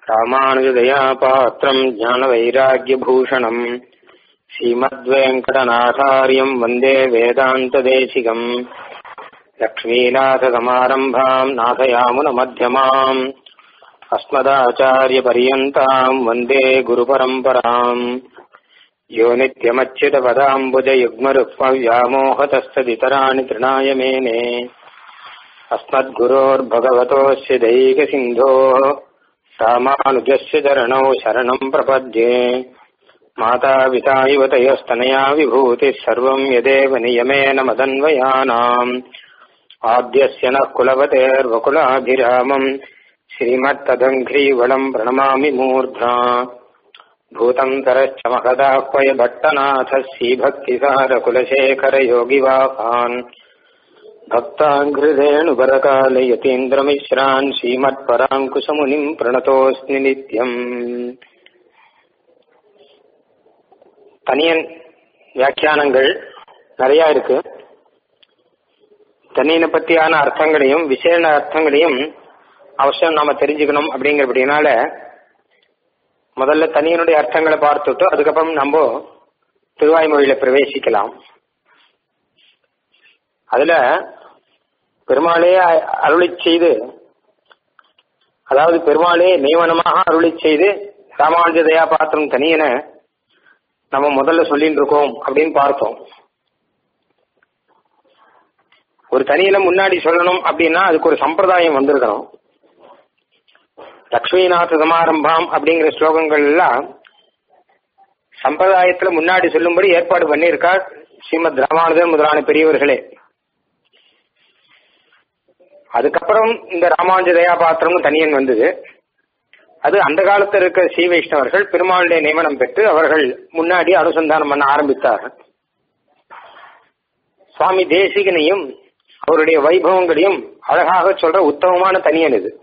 ராமானுஜதயா பாத்திரம் ஞானவைராக்கியபூஷணம் ஸ்ரீமத்வேங்கடநாதாரியம் வந்தே வேதாந்ததேசிகம் லக்ஷ்மீநாதசமாரம்பாம் நாதயாமுனமध्यமாம் अस्मदाचार्यपर्यन्ताम् वन्दे गुरुपरम्पराम् यो नित्यमच्युतपदाम्बुजयुग्मरुक्मव्यामोहतस्तदितराणि तृणाय मेने अस्मद्गुरोर्भगवतोऽस्य दैकसिन्धोः रामानुजस्य चरणौ शरणम् प्रपद्ये मातापिता युवतयस्तनया विभूतिः सर्वम् यदेव नियमेन मदन्वयानाम् आद्यस्य नः कुलवतेर्वकुलाभिरामम् श्रीमत्तदङ्घ्रीवलम् प्रणमामि मूर्ध्ना भूतम् तरश्च महदाह्वय भट्टनाथः श्रीभक्तिसारकुलशेखरयोगिवाहान् भक्ताङ्घ्रिरेणुपरकालयतीन्द्रमिश्रान् श्रीमत्पराङ्कुशमुनिम् प्रणतोऽस्मि नित्यम् தனியன் வியாக்கியானங்கள் நிறைய இருக்கு தனியனை பத்தியான அர்த்தங்களையும் விசேஷ அர்த்தங்களையும் அவசியம் நாம தெரிஞ்சுக்கணும் அப்படிங்கிறபடினால முதல்ல தனியனுடைய அர்த்தங்களை பார்த்துட்டு அதுக்கப்புறம் நம்ம திருவாய்மொழியில பிரவேசிக்கலாம் அதுல பெருமாளே அருளி செய்து அதாவது பெருமாளே நியமனமாக அருளி செய்து ராமானுஜ தயா பாத்திரம் தனியனை நம்ம முதல்ல சொல்லிட்டு இருக்கோம் அப்படின்னு பார்த்தோம் ஒரு தனியில முன்னாடி சொல்லணும் அப்படின்னா அதுக்கு ஒரு சம்பிரதாயம் வந்திருக்கணும் லக்ஷ்மிநாத சமாரம்பாம் அப்படிங்கிற ஸ்லோகங்கள் எல்லாம் சம்பிரதாயத்துல முன்னாடி சொல்லும்படி ஏற்பாடு பண்ணியிருக்கார் ஸ்ரீமத் ராமானுஜன் முதலான பெரியவர்களே அதுக்கப்புறம் இந்த ராமானுஜ தயா பாத்திரமும் தனியன் வந்தது அது அந்த காலத்தில் இருக்க ஸ்ரீ வைஷ்ணவர்கள் பெருமாளுடைய நியமனம் பெற்று அவர்கள் முன்னாடி அனுசந்தானம் பண்ண ஆரம்பித்தார்கள் சுவாமி தேசிகனையும் அவருடைய வைபவங்களையும் அழகாக சொல்ற உத்தமமான தனியன் இது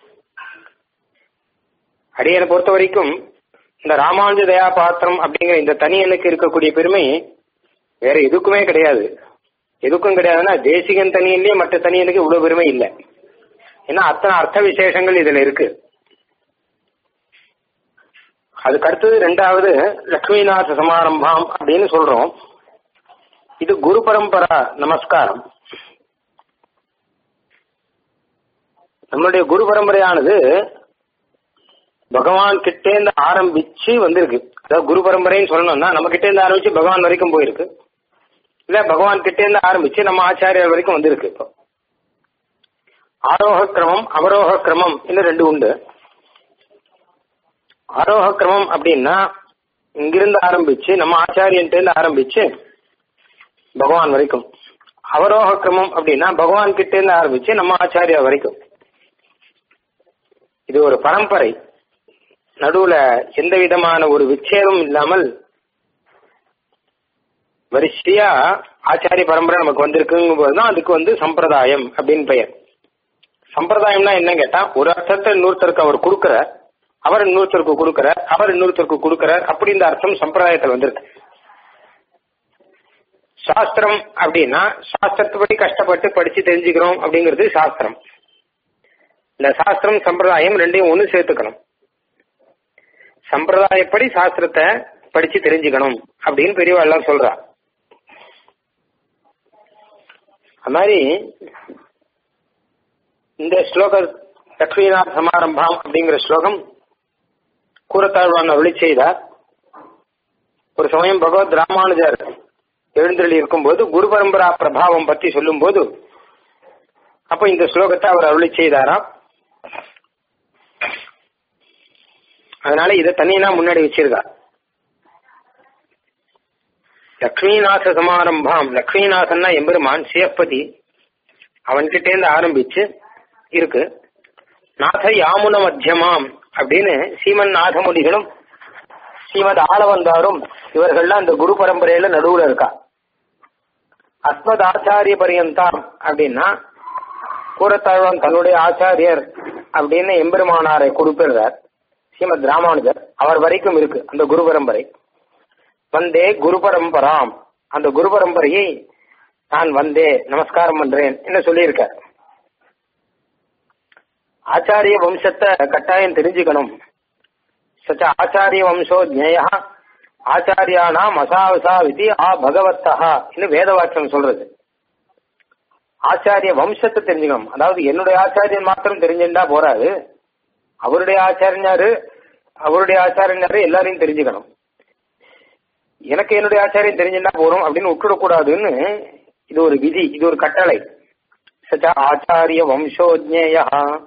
அடியனை பொறுத்த வரைக்கும் இந்த ராமானுஜ தயா பாத்திரம் அப்படிங்கிற இந்த தனியனுக்கு இருக்கக்கூடிய பெருமை வேற எதுக்குமே கிடையாது எதுக்கும் கிடையாதுன்னா தேசிகன் தனியன்லயே மற்ற தனியனுக்கு இவ்வளவு பெருமை இல்லை ஏன்னா அத்தனை அர்த்த விசேஷங்கள் இதுல இருக்கு அதுக்கு அடுத்தது ரெண்டாவது லக்ஷ்மிநாத சமாரம்பாம் அப்படின்னு சொல்றோம் இது குரு பரம்பரா நமஸ்காரம் நம்மளுடைய குரு பரம்பரையானது பகவான் கிட்டேந்து ஆரம்பிச்சு வந்திருக்கு அதாவது குரு பரம்பரைன்னு சொல்லணும்னா நம்ம கிட்டேந்து ஆரம்பிச்சு பகவான் வரைக்கும் போயிருக்கு இல்ல பகவான் கிட்டேந்து ஆரம்பிச்சு நம்ம ஆச்சாரியர் வரைக்கும் வந்திருக்கு இப்போ ஆரோக கிரமம் அவரோக கிரமம் இன்னும் ரெண்டு உண்டு ஆரோக கிரமம் அப்படின்னா இங்கிருந்து ஆரம்பிச்சு நம்ம ஆச்சாரியன்ட்டு ஆரம்பிச்சு பகவான் வரைக்கும் அவரோக கிரமம் அப்படின்னா பகவான் கிட்ட இருந்து ஆரம்பிச்சு நம்ம ஆச்சாரியா வரைக்கும் இது ஒரு பரம்பரை நடுவுல எந்த விதமான ஒரு விச்சேதம் இல்லாமல் வரிசையா ஆச்சாரிய பரம்பரை நமக்கு வந்திருக்குங்கும் போதுதான் அதுக்கு வந்து சம்பிரதாயம் அப்படின்னு பெயர் சம்பிரதாயம்னா என்ன கேட்டா ஒரு அர்த்தத்தை இன்னொருத்தருக்கு அவர் கொடுக்கிறார் அவர் இன்னொருத்தருக்கு கொடுக்கிறார் அவர் இன்னொருத்தருக்கு கொடுக்கிறார் அப்படி இந்த அர்த்தம் சம்பிரதாயத்தில் வந்திருக்கு சாஸ்திரம் அப்படின்னா சாஸ்திரத்தைப்படி கஷ்டப்பட்டு படிச்சு தெரிஞ்சுக்கிறோம் அப்படிங்கிறது சாஸ்திரம் இந்த சாஸ்திரம் சம்பிரதாயம் ரெண்டையும் ஒன்று சேர்த்துக்கணும் சம்பிரதாயப்படி சாஸ்திரத்தை படிச்சு தெரிஞ்சுக்கணும் அப்படின்னு பெரியவா எல்லாம் சொல்றா அது மாதிரி இந்த ஸ்லோக லக்ஷ்மிநாத் சமாரம்பாம் அப்படிங்கிற ஸ்லோகம் கூறத்தாழ்வான் அருளி செய்தார் ஒரு சமயம் பகவத் ராமானுஜர் எழுந்தருளி இருக்கும்போது குரு பரம்பரா பிரபாவம் பத்தி சொல்லும் போது அப்ப இந்த ஸ்லோகத்தை அவர் அருளி செய்தாராம் அதனால இதை தனியா முன்னாடி வச்சிருக்கார் லக்ஷ்மிநாத சமாரம்பாம் லக்ஷ்மிநாதன்னா எம்பெருமான் சிவப்பதி அவன்கிட்ட இருந்து ஆரம்பிச்சு இருக்கு நாத யாமுன மத்தியமாம் அப்படின்னு சீமன் நாதமுடிகளும் ஸ்ரீமத் ஆளவந்தாரும் இவர்கள்லாம் இந்த குரு பரம்பரையில நடுவுல இருக்கா அஸ்மத் ஆச்சாரிய பரியந்தாம் அப்படின்னா கூறத்தாழ்வான் தன்னுடைய ஆச்சாரியர் அப்படின்னு எம்பெருமானாரை குறிப்பிடுறார் ஸ்ரீமத் ராமானுஜர் அவர் வரைக்கும் இருக்கு அந்த குரு பரம்பரை வந்தே குரு பரம்பராம் அந்த குரு பரம்பரையை நான் வந்தே நமஸ்காரம் பண்றேன் என்ன சொல்லியிருக்கார் ஆச்சாரிய வம்சத்தை கட்டாயம் தெரிஞ்சுக்கணும் சச்ச ஆச்சாரிய வம்சோ ஜேய ஆச்சாரியானாம் அசாவசா விதி ஆ பகவத்தா இன்னும் வேத வாக்கியம் சொல்றது ஆச்சாரிய வம்சத்தை தெரிஞ்சுக்கணும் அதாவது என்னுடைய ஆச்சாரியன் மாத்திரம் தெரிஞ்சுட்டா போறாது அவருடைய ஆச்சாரியனாரு அவருடைய ஆச்சாரியனாரு எல்லாரையும் தெரிஞ்சுக்கணும் எனக்கு என்னுடைய ஆச்சாரியம் தெரிஞ்சுட்டா போறோம் அப்படின்னு விட்டுடக்கூடாதுன்னு இது ஒரு விதி இது ஒரு கட்டளை சச்ச ஆச்சாரிய வம்சோஜ்ஞேயா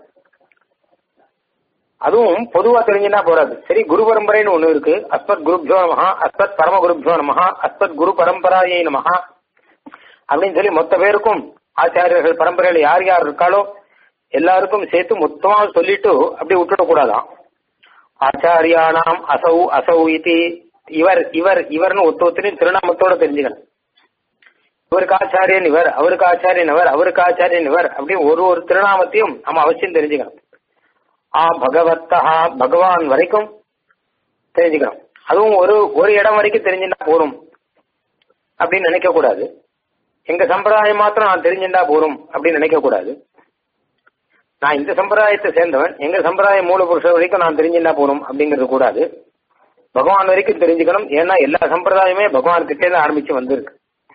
அதுவும் பொதுவா தெரிஞ்சுட்டா போறாது சரி குரு பரம்பரைன்னு ஒண்ணு இருக்கு அஸ்மத் குருப்ஜோ நமஹா அஸ்மத் பரம குருப்ஜோ நமஹா அஸ்மத் குரு பரம்பராயை நமஹா அப்படின்னு சொல்லி மொத்த பேருக்கும் ஆச்சாரியர்கள் பரம்பரையில யார் யார் இருக்காளோ எல்லாருக்கும் சேர்த்து மொத்தமா சொல்லிட்டு அப்படி விட்டுடக்கூடாதாம் ஆச்சாரியானாம் அசௌ அசௌ இது இவர் இவர் இவர்னு ஒத்து ஒத்துனையும் திருநாமத்தோட தெரிஞ்சுக்கணும் இவருக்கு ஆச்சாரியன் இவர் அவருக்கு ஆச்சாரியன் இவர் அவருக்கு ஆச்சாரியன் இவர் அப்படின்னு ஒரு ஒரு திருநாமத்தையும் நம்ம அவசியம் தெரிஞ்சுக்கணும் ஆ பகவத்தா பகவான் வரைக்கும் தெரிஞ்சுக்கணும் அதுவும் ஒரு ஒரு இடம் வரைக்கும் தெரிஞ்சுட்டா போரும் அப்படின்னு நினைக்க கூடாது எங்க சம்பிரதாயம் மாத்திரம் நான் தெரிஞ்சுட்டா போரும் அப்படின்னு நினைக்க கூடாது நான் இந்த சம்பிரதாயத்தை சேர்ந்தவன் எங்க சம்பிரதாயம் மூல புருஷர் வரைக்கும் நான் தெரிஞ்சுட்டா போரும் அப்படிங்கிறது கூடாது பகவான் வரைக்கும் தெரிஞ்சுக்கணும் ஏன்னா எல்லா சம்பிரதாயமே பகவான் கிட்டே தான் ஆரம்பிச்சு வந்திருக்கு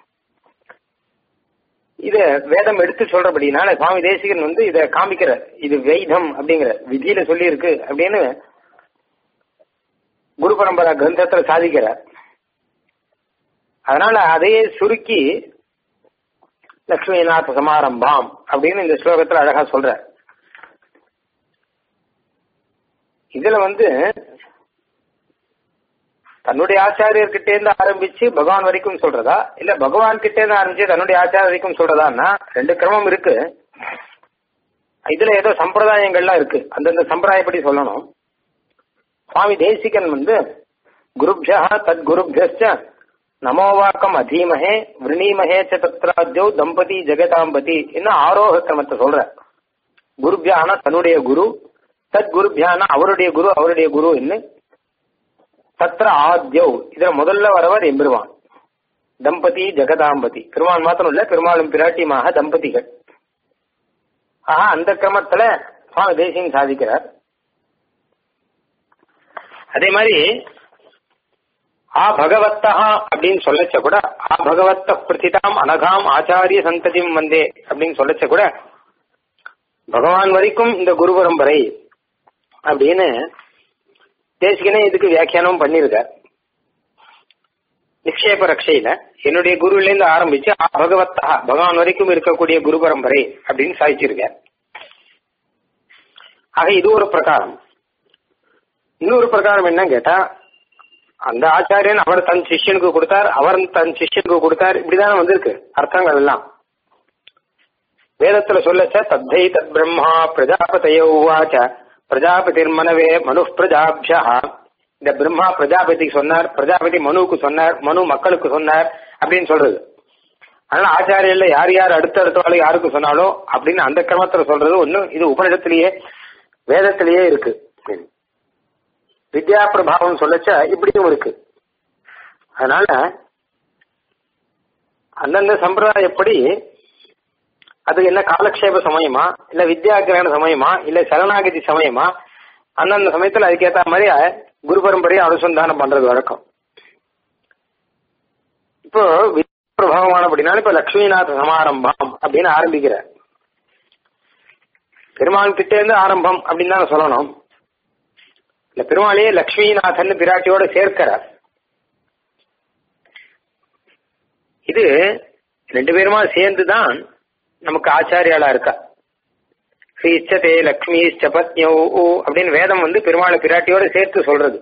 இத வேதம் எடுத்து சொல்றபடினால சுவாமி தேசிகன் வந்து இத காமிக்கிறார் இது வைதம் அப்படிங்கிற விதியில சொல்லி இருக்கு அப்படின்னு குரு பரம்பரா கிரந்தத்துல சாதிக்கிறார் அதனால அதையே சுருக்கி லக்ஷ்மிநாத சமாரம்பாம் அப்படின்னு இந்த ஸ்லோகத்துல அழகா சொல்ற இதுல வந்து தன்னுடைய ஆச்சாரியர்கிட்ட இருந்து ஆரம்பிச்சு பகவான் வரைக்கும் சொல்றதா இல்ல பகவான் கிட்ட இருந்து ஆரம்பிச்சு தன்னுடைய ஆச்சாரிய வரைக்கும் சொல்றதான்னா ரெண்டு கிரமம் இருக்கு இதுல ஏதோ சம்பிரதாயங்கள்லாம் இருக்கு அந்தந்த சம்பிரதாயப்படி சொல்லணும் சுவாமி தேசிகன் வந்து குருப்யா தத் குருப்யஸ்ட நமோவாக்கம் அதீமஹே விரணீமஹே ச தத்ராஜ்யோ தம்பதி ஜெகதாம்பதி என்ன ஆரோக கிரமத்தை சொல்ற குருப்யானா தன்னுடைய குரு தத் குருப்யானா அவருடைய குரு அவருடைய குரு என்ன தத்திர ஆத்யவ் இதுல முதல்ல வரவர் எம்பெருமான் தம்பதி ஜெகதாம்பதி பெருமான் மாத்திரம் இல்ல பெருமாளும் பிராட்டியமாக தம்பதிகள் ஆஹா அந்த கிரமத்துல சுவாமி தேசியம் சாதிக்கிறார் அதே மாதிரி ஆ பகவத்தா அப்படின்னு சொல்லச்ச கூட ஆ பகவத்த பிரதிதாம் அனகாம் ஆச்சாரிய சந்ததியும் வந்தே அப்படின்னு சொல்லச்ச கூட பகவான் வரைக்கும் இந்த குரு பரம்பரை அப்படின்னு தேசிகனே இதுக்கு வியாக்கியானம் பண்ணிருக்க நிக்ஷேப ரக்ஷையில என்னுடைய குருல இருந்து ஆரம்பிச்சு ஆ பகவத்தா பகவான் வரைக்கும் இருக்கக்கூடிய குரு பரம்பரை அப்படின்னு சாதிச்சிருக்க ஆக இது ஒரு பிரகாரம் இன்னொரு பிரகாரம் என்ன கேட்டா அந்த ஆச்சாரியன் அவர் தன் சிஷ்யனுக்கு கொடுத்தார் அவர் தன் சிஷ்யனுக்கு கொடுத்தார் இப்படிதானே வந்திருக்கு அர்த்தங்கள் எல்லாம் வேதத்துல சொல்லச்ச தத்தை தத் பிரம்மா பிரஜாபதையோ உவாச்ச பிரஜாபதிர் மனவே மனு பிரஜாபியா இந்த பிரம்மா பிரஜாபதிக்கு சொன்னார் பிரஜாபதி மனுவுக்கு சொன்னார் மனு மக்களுக்கு சொன்னார் அப்படின்னு சொல்றது அதனால ஆச்சாரியல்ல யார் யார் அடுத்தடுத்த யாருக்கு சொன்னாலோ அப்படின்னு அந்த கிரமத்துல சொல்றது ஒண்ணு இது உபனிடத்திலேயே வேதத்திலேயே இருக்கு வித்யா பிரபாவம் சொல்லச்ச இப்படியும் இருக்கு அதனால அந்தந்த சம்பிரதாயப்படி அது என்ன காலக்ஷேப சமயமா இல்ல வித்யா கிரகண சமயமா இல்ல சரணாகதி சமயமா அந்தந்த சமயத்துல அதுக்கேத்த மாதிரி குரு பரம்பரையை அனுசந்தானம் பண்றது வழக்கம் இப்போ வித்யா பிரபாவமான அப்படின்னா இப்ப லட்சுமிநாத சமாரம்பம் அப்படின்னு ஆரம்பிக்கிற பெருமாள் கிட்டே இருந்து ஆரம்பம் அப்படின்னு தான் சொல்லணும் இந்த பெருமாளையே லக்ஷ்மிநாதன் பிராட்டியோட சேர்க்கிறார் இது ரெண்டு பேருமா சேர்ந்துதான் நமக்கு ஆச்சாரியாளா இருக்கா ஸ்ரீச்சதே லக்ஷ்மி பத்னியோ அப்படின்னு வேதம் வந்து பெருமாளை பிராட்டியோட சேர்த்து சொல்றது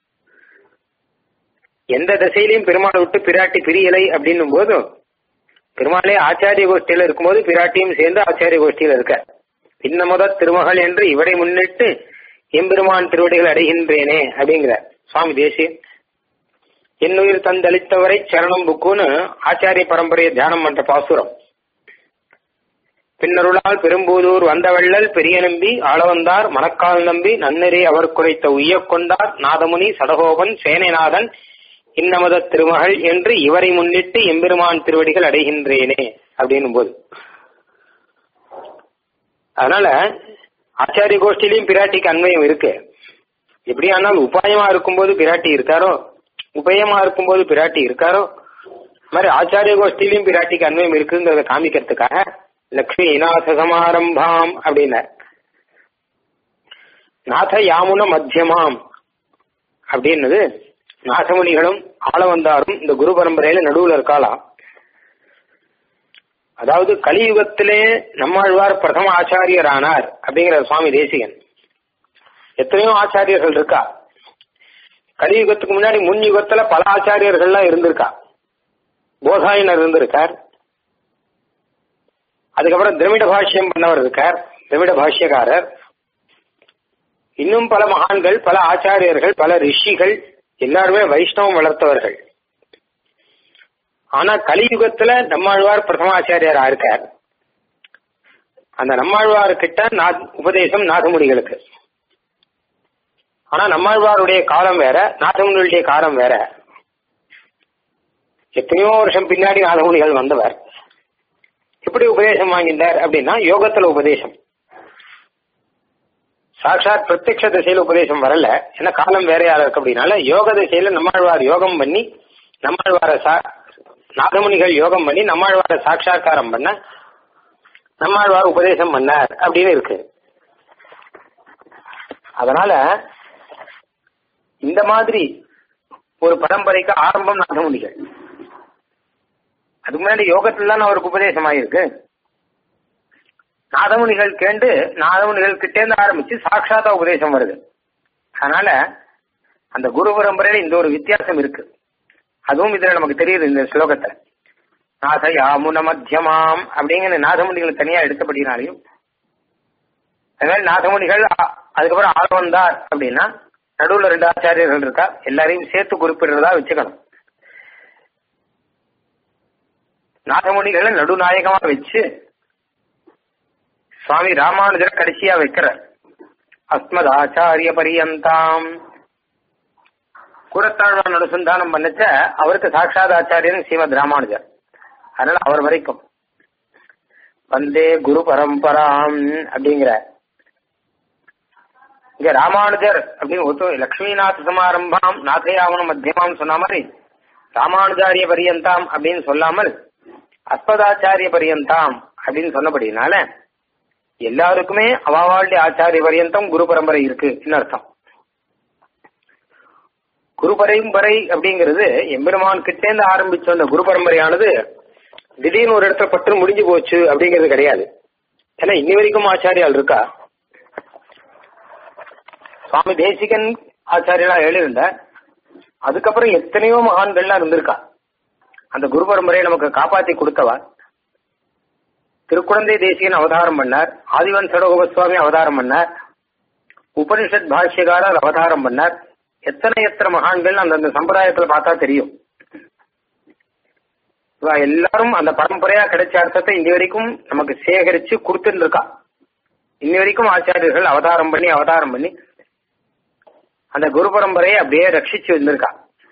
எந்த திசையிலையும் பெருமாளை விட்டு பிராட்டி பிரியலை அப்படின்னும் போது பெருமாளே ஆச்சாரிய கோஷ்டியில இருக்கும்போது பிராட்டியும் சேர்ந்து ஆச்சாரிய கோஷ்டியில இருக்க பின்ன முத திருமகள் என்று இவரை முன்னிட்டு எம்பெருமான் திருவடிகள் அடைகின்றேனே அப்படிங்கிற சுவாமி தேசிய என்னுயிர் தந்தளித்தவரை சரணம் புக்குன்னு ஆச்சாரிய பரம்பரையை தியானம் பண்ற பாசுரம் பின்னருளால் பெரும்பூதூர் வந்தவள்ளல் பெரிய நம்பி ஆளவந்தார் மணக்கால் நம்பி நன்னெறி அவர் குறைத்த உய்யக் கொண்டார் நாதமுனி சடகோபன் சேனைநாதன் இன்னமத திருமகள் என்று இவரை முன்னிட்டு எம்பெருமான் திருவடிகள் அடைகின்றேனே அப்படின்னும் போது அதனால ஆச்சாரிய கோஷ்டிலையும் பிராட்டிக்கு அன்வயம் இருக்கு எப்படியானால் உபாயமா இருக்கும்போது பிராட்டி இருக்காரோ உபயமா இருக்கும்போது பிராட்டி இருக்காரோ இது மாதிரி ஆச்சாரிய கோஷ்டிலையும் பிராட்டிக்கு அன்வயம் இருக்குங்கிறத காமிக்கிறதுக்காக லக்ஷ்மி நாத சமாரம்பாம் அப்படின்னார் நாத யாமுன மத்தியமாம் அப்படின்னது நாசமுனிகளும் ஆளவந்தாரும் இந்த குரு பரம்பரையில நடுவுல இருக்காளாம் அதாவது கலியுகத்திலே நம்மாழ்வார் பிரதம ஆச்சாரியர் ஆனார் அப்படிங்கிற சுவாமி தேசிகன் எத்தனையோ ஆச்சாரியர்கள் இருக்கா கலியுகத்துக்கு முன்னாடி முன் யுகத்துல பல ஆச்சாரியர்கள்லாம் இருந்திருக்கா போதாயனர் இருந்திருக்கார் அதுக்கப்புறம் திரமிட பாஷ்யம் பண்ணவர் இருக்கார் திரமிட பாஷ்யக்காரர் இன்னும் பல மகான்கள் பல ஆச்சாரியர்கள் பல ரிஷிகள் எல்லாருமே வைஷ்ணவம் வளர்த்தவர்கள் ஆனா கலியுகத்துல நம்மாழ்வார் பிரதமாச்சாரியரா இருக்கார் அந்த நம்மாழ்வார் கிட்ட நா- உபதேசம் நாதமுனிகளுக்கு ஆனா நம்மாழ்வாருடைய காலம் வேற நாதமுனிகளுடைய காலம் வேற எத்தனையோ வருஷம் பின்னாடி நாதமுனிகள் வந்தவர் எப்படி உபதேசம் வாங்கிட்டார் அப்படின்னா யோகத்துல உபதேசம் சாட்சாத் பிரத்யக்ஷ திசையில உபதேசம் வரல ஏன்னா காலம் வேறையா இருக்கு அப்படின்னால யோக திசையில நம்மாழ்வார் யோகம் பண்ணி நம்மாழ்வார சா- நாகமுனிகள் யோகம் பண்ணி நம்மாழ்வார சாட்சா்காரம் பண்ண நம்மாழ்வார் உபதேசம் பண்ணார் அப்படின்னு இருக்கு அதனால இந்த மாதிரி ஒரு பரம்பரைக்கு ஆரம்பம் நாகமுனிகள் அதுக்கு முன்னாடி யோகத்துல தான் அவருக்கு உபதேசம் ஆயிருக்கு நாதமுனிகள் கேண்டு நாதமுனிகள் கிட்டேந்து ஆரம்பிச்சு சாட்சாத்தா உபதேசம் வருது அதனால அந்த குரு பரம்பரையில இந்த ஒரு வித்தியாசம் இருக்கு அதுவும் இதுல நமக்கு தெரியுது இந்த ஸ்லோகத்துல நாத யாமுன மத்தியமாம் அப்படிங்கிற நாதமுனிகள் தனியா எடுத்தபடினாலையும் அதனால நாதமுனிகள் அ- அதுக்கப்புறம் ஆள் வந்தார் அப்படின்னா நடுவுல ரெண்டு ஆச்சாரியர்கள் இருக்கா எல்லாரையும் சேர்த்து குறிப்பிடுறதா வச்சுக்கணும் நாதமுனிகளை நடுநாயகமா வச்சு சுவாமி ராமானுஜர் கடைசியா வைக்கிறார் அஸ்மத் ஆச்சாரிய பரியந்தாம் கூடத்தாழ்வான் அனுசந்தானம் பண்ணச்ச அவருக்கு சாட்சாத் ஆச்சாரியன் ஸ்ரீமத் ராமானுஜர் அதனால அவர் வரைக்கும் வந்தே குரு பரம்பராம் அப்படிங்கிற இங்க ராமானுஜர் அப்படின்னு ஒத்து லக்ஷ்மிநாத சமாரம்பாம் நாதயாவனம் மத்தியமாம் சொன்ன மாதிரி ராமானுஜாரிய பரியந்தாம் அப்படின்னு சொல்லாமல் அஸ்மதாச்சாரிய பரியந்தாம் அப்படின்னு சொன்னபடினால எல்லாருக்குமே அவாவாளுடைய ஆச்சாரிய பரியந்தம் குரு பரம்பரை இருக்கு அர்த்தம் குரு பரம்பரை அப்படிங்கிறது எம்பெருமான் கிட்டேந்து ஆரம்பிச்ச அந்த குரு பரம்பரையானது திடீர்னு ஒரு இடத்துல பட்டு முடிஞ்சு போச்சு அப்படிங்கிறது கிடையாது ஏன்னா இன்னி வரைக்கும் ஆச்சாரியால் இருக்கா சுவாமி தேசிகன் ஆச்சாரியனா எழுதிருந்த அதுக்கப்புறம் எத்தனையோ மகான்கள்லாம் இருந்திருக்கா அந்த குரு பரம்பரையை நமக்கு காப்பாத்தி கொடுத்தவா திருக்குழந்தை தேசிகன் அவதாரம் பண்ணார் ஆதிவன் சடகோபசுவாமி அவதாரம் பண்ணார் உபனிஷத் பாஷ்யகாரர் அவதாரம் பண்ணார் எத்தனை எத்தனை மகான்கள் அந்தந்த சம்பிரதாயத்துல பார்த்தா தெரியும் இவ எல்லாரும் அந்த பரம்பரையா கிடைச்ச அர்த்தத்தை இன்னி வரைக்கும் நமக்கு சேகரிச்சு கொடுத்துட்டு இருக்கா இன்னி வரைக்கும் ஆச்சாரியர்கள் அவதாரம் பண்ணி அவதாரம் பண்ணி அந்த குரு பரம்பரையை அப்படியே ரட்சிச்சு வந்திருக்கா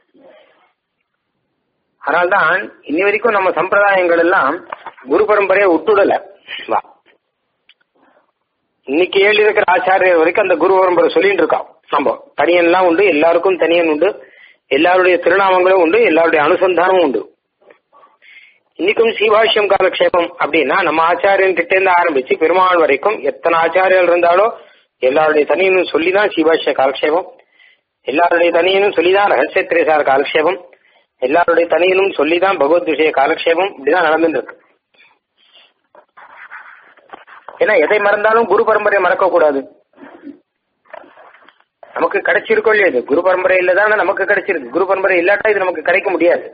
அதனால்தான் இன்னி வரைக்கும் நம்ம சம்பிரதாயங்கள் எல்லாம் குரு பரம்பரையை விட்டுடல வா இன்னைக்கு ஏழு இருக்கிற ஆச்சாரியர் வரைக்கும் அந்த குரு பரம்பரை சொல்லிட்டு இருக்கான் நம்ம தனியன்லாம் உண்டு எல்லாருக்கும் தனியன் உண்டு எல்லாருடைய திருநாமங்களும் உண்டு எல்லாருடைய அனுசந்தானமும் உண்டு இன்னைக்கும் சீபாஷ்யம் காலக்ஷேபம் அப்படின்னா நம்ம ஆச்சாரியன் கிட்ட இருந்து ஆரம்பிச்சு பெருமாள் வரைக்கும் எத்தனை ஆச்சாரியர்கள் இருந்தாலோ எல்லாருடைய தனியனும் சொல்லிதான் சீபாஷ்ய காலக்ஷேபம் எல்லாருடைய தனியனும் சொல்லிதான் ரகசியத்திரேசார காலக்ஷேபம் எல்லாருடைய தனியனும் சொல்லிதான் பகவத் விஷய காலக்ஷேபம் இப்படிதான் நடந்துட்டு இருக்கு ஏன்னா எதை மறந்தாலும் குரு பரம்பரையை மறக்க கூடாது நமக்கு கிடைச்சிருக்கோ இல்லையா இது குரு பரம்பரை இல்லதானே நமக்கு கிடைச்சிருக்கு குரு பரம்பரை இல்லாட்டா இது நமக்கு கிடைக்க முடியாது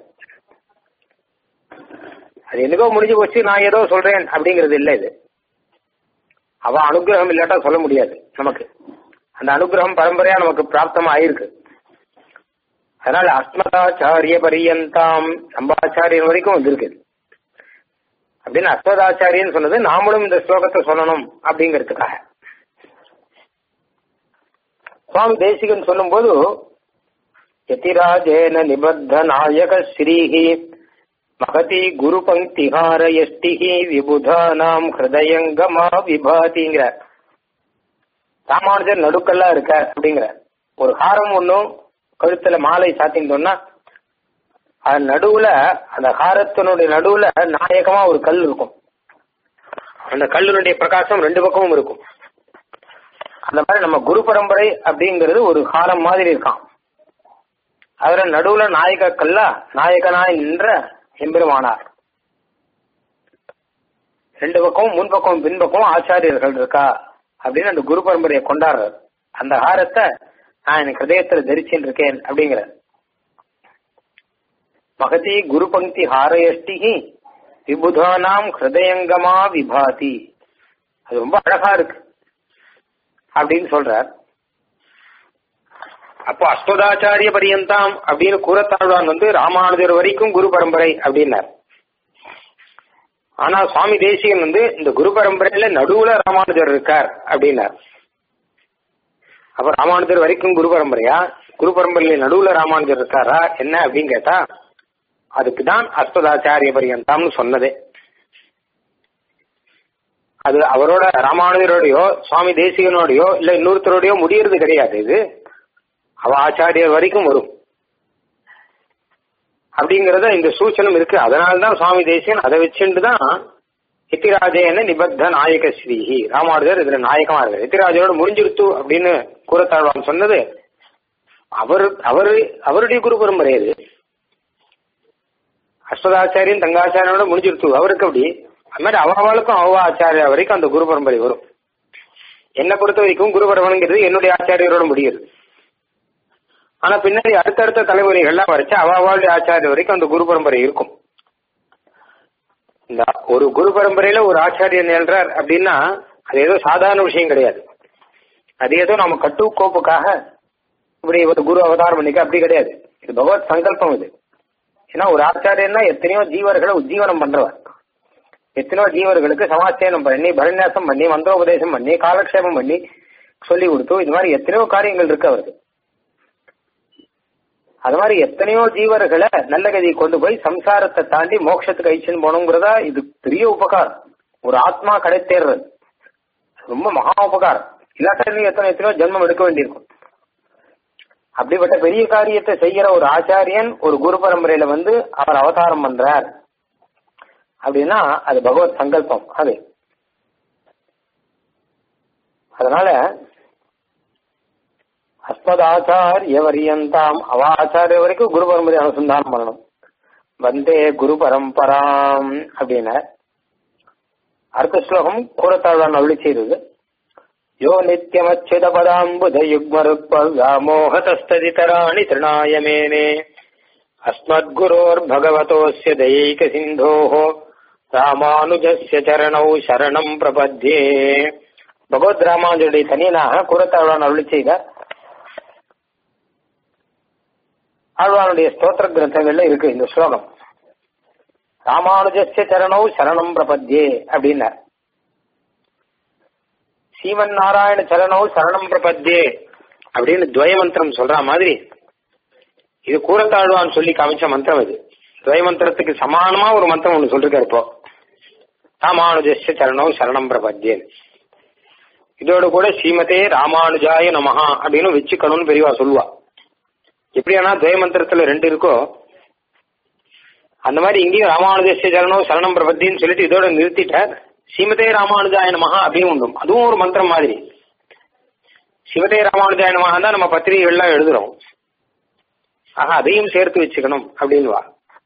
அது என்னக்கோ முடிஞ்சு போச்சு நான் ஏதோ சொல்றேன் அப்படிங்கிறது இல்லை இது அவ அனுகிரகம் இல்லாட்டா சொல்ல முடியாது நமக்கு அந்த அனுகிரகம் பரம்பரையா நமக்கு பிராப்தமா ஆயிருக்கு அதனால அஸ்மதாச்சாரிய பரியந்தாம் சம்பாச்சாரியன் வரைக்கும் வந்திருக்கு அப்படின்னு அஸ்மதாச்சாரியன் சொன்னது நாமளும் இந்த ஸ்லோகத்தை சொல்லணும் அப்படிங்கிறதுக்காக சுவாமி தேசிகன் சொல்லும்போது யதிராஜேன நிபத்த நாயக ஸ்ரீஹி மகதி குரு பங்கிஹார எஷ்டிஹி விபுதானாம் ஹிருதயங்கமா விபாதிங்கிற ராமானுஜர் நடுக்கெல்லாம் இருக்கார் அப்படிங்கிற ஒரு ஹாரம் ஒன்றும் கழுத்துல மாலை சாத்திட்டோம்னா அது நடுவுல அந்த ஹாரத்தினுடைய நடுவுல நாயகமா ஒரு கல் இருக்கும் அந்த கல்லுனுடைய பிரகாசம் ரெண்டு பக்கமும் இருக்கும் அந்த மாதிரி நம்ம குரு பரம்பரை அப்படிங்கிறது ஒரு ஹாரம் மாதிரி இருக்கான் அதுல நடுவுல நாயக கல்லா நாயகனாய் நின்ற எம்பெருமானார் ரெண்டு பக்கமும் முன்பக்கமும் பின்பக்கமும் ஆச்சாரியர்கள் இருக்கா அப்படின்னு அந்த குரு பரம்பரையை கொண்டாடுறார் அந்த ஹாரத்தை நான் எனக்கு ஹிருதயத்துல தரிச்சுட்டு இருக்கேன் அப்படிங்கிற மகதி குரு பங்கி ஹாரயஷ்டி விபுதானாம் ஹிருதயங்கமா விபாதி அது ரொம்ப அழகா இருக்கு அப்படின்னு சொல்றார் அப்போ அஸ்வதாச்சாரிய பரியந்தாம் அப்படின்னு கூறத்தாழ்வான் வந்து ராமானுஜர் வரைக்கும் குரு பரம்பரை அப்படின்னார் ஆனா சுவாமி தேசிகன் வந்து இந்த குரு பரம்பரையில நடுவுல ராமானுஜர் இருக்கார் அப்படின்னார் அப்ப ராமானுஜர் வரைக்கும் குரு பரம்பரையா குரு பரம்பரையில நடுவுல ராமானுஜர் இருக்காரா என்ன அப்படின்னு கேட்டா அதுக்கு தான் அஸ்வதாச்சாரிய பரியந்தாம்னு சொன்னதே அது அவரோட ராமானுஜரோடையோ சுவாமி தேசிகனோடையோ இல்ல இன்னொருத்தரோடையோ முடியறது கிடையாது இது அவ ஆச்சாரியர் வரைக்கும் வரும் அப்படிங்கறத இந்த சூச்சனம் இருக்கு அதனால்தான் சுவாமி தேசியன் அதை வச்சுட்டு தான் எத்திராஜேன நிபத்த நாயக ஸ்ரீஹி ராமானுஜர் இதுல நாயகமா இருக்காரு எத்திராஜரோட முடிஞ்சிருத்து அப்படின்னு கூறத்தாழ்வான் சொன்னது அவர் அவரு அவருடைய குரு பரம்பரை அது அஸ்வதாச்சாரியன் தங்காச்சாரியோட முடிஞ்சிருத்து அவருக்கு அப்படி அது மாதிரி அவளுக்கும் அவ ஆச்சாரியா வரைக்கும் அந்த குரு பரம்பரை வரும் என்னை பொறுத்த வரைக்கும் குரு பரம்பரைங்கிறது என்னுடைய ஆச்சாரியரோட முடியுது ஆனா பின்னாடி அடுத்தடுத்த தலைமுறைகள்லாம் வரைச்சு அவளுடைய ஆச்சாரிய வரைக்கும் அந்த குரு பரம்பரை இருக்கும் இந்த ஒரு குரு பரம்பரையில ஒரு ஆச்சாரியன் எழுறார் அப்படின்னா அது ஏதோ சாதாரண விஷயம் கிடையாது அது ஏதோ நம்ம கட்டுக்கோப்புக்காக இப்படி ஒரு குரு அவதாரம் பண்ணிக்க அப்படி கிடையாது இது பகவத் சங்கல்பம் இது ஏன்னா ஒரு ஆச்சாரியன்னா எத்தனையோ ஜீவர்களை உஜ்ஜீவனம் பண்றவர் எத்தனையோ ஜீவர்களுக்கு சமாச்சயனம் பண்ணி பரநியாசம் பண்ணி மந்திரோபதேசம் பண்ணி காலக்ஷேபம் பண்ணி சொல்லி கொடுத்து இது மாதிரி எத்தனையோ காரியங்கள் இருக்கு அவருக்கு அது மாதிரி எத்தனையோ ஜீவர்களை நல்ல கதியை கொண்டு போய் சம்சாரத்தை தாண்டி மோட்சத்துக்கு அழிச்சுன்னு போகணுங்கிறதா இது பெரிய உபகாரம் ஒரு ஆத்மா கடை தேர்றது ரொம்ப மகா உபகாரம் இல்லாட்ட நீ எத்தனை எத்தனையோ ஜென்மம் எடுக்க வேண்டியிருக்கும் அப்படிப்பட்ட பெரிய காரியத்தை செய்யற ஒரு ஆச்சாரியன் ஒரு குரு பரம்பரையில வந்து அவர் அவதாரம் பண்றார் அப்படின்னா அது பகவத் சங்கல்பம் அது அதனால அஸ்மதாச்சாரிய வரியந்தாம் அவ ஆச்சாரிய வரைக்கும் குரு பரம்பரை அனுசந்தானம் பண்ணணும் வந்தே குரு பரம்பராம் அப்படின்னு அடுத்த ஸ்லோகம் கூறத்தாழ்வான் அருளி செய்தது யோ நித்யமச்சித பதாம்புஜ யுக்மருக்மோகதஸ்ததிதராணி திருணாய மேனே अस्मद्गुरोर्भगवतोऽस्य दयैकसिन्धोः ராமானுஜஸ்ய சரணௌ சரணம் பிரபத்யே பகவத் ராமானுஜருடைய தனியனாக குரத்தாழ்வான் அருளி செய்தார் ஆழ்வானுடைய ஸ்தோத்திர கிரந்தங்கள்ல இருக்கு இந்த ஸ்லோகம் ராமானுஜஸ்ய சரணௌ சரணம் பிரபத்யே அப்படின்னார் சீவன் நாராயண சரணௌ சரணம் பிரபத்யே அப்படின்னு துவய மந்திரம் சொல்ற மாதிரி இது கூறத்தாழ்வான்னு சொல்லி காமிச்ச மந்திரம் இது துவய மந்திரத்துக்கு சமானமா ஒரு மந்திரம் ஒண்ணு சொல்லிருக்காரு இப்போ ராமானுஜஸ்ய சரணம் சரணம் பிரபத்யேன் இதோட கூட ஸ்ரீமதே ராமானுஜாய நமஹா அப்படின்னு வச்சுக்கணும்னு பெரியவா சொல்லுவா எப்படியானா துவய மந்திரத்துல ரெண்டு இருக்கோ அந்த மாதிரி இங்கேயும் ராமானுஜஸ்ய சரணம் சரணம் பிரபத்தின்னு சொல்லிட்டு இதோட நிறுத்திட்டார் ஸ்ரீமதே ராமானுஜாய நமஹா அப்படின்னு உண்டும் அதுவும் ஒரு மந்திரம் மாதிரி சிவதே ராமானுஜாய நமஹா தான் நம்ம பத்திரிகைகள்லாம் எழுதுறோம் ஆக அதையும் சேர்த்து வச்சுக்கணும் அப்படின்வா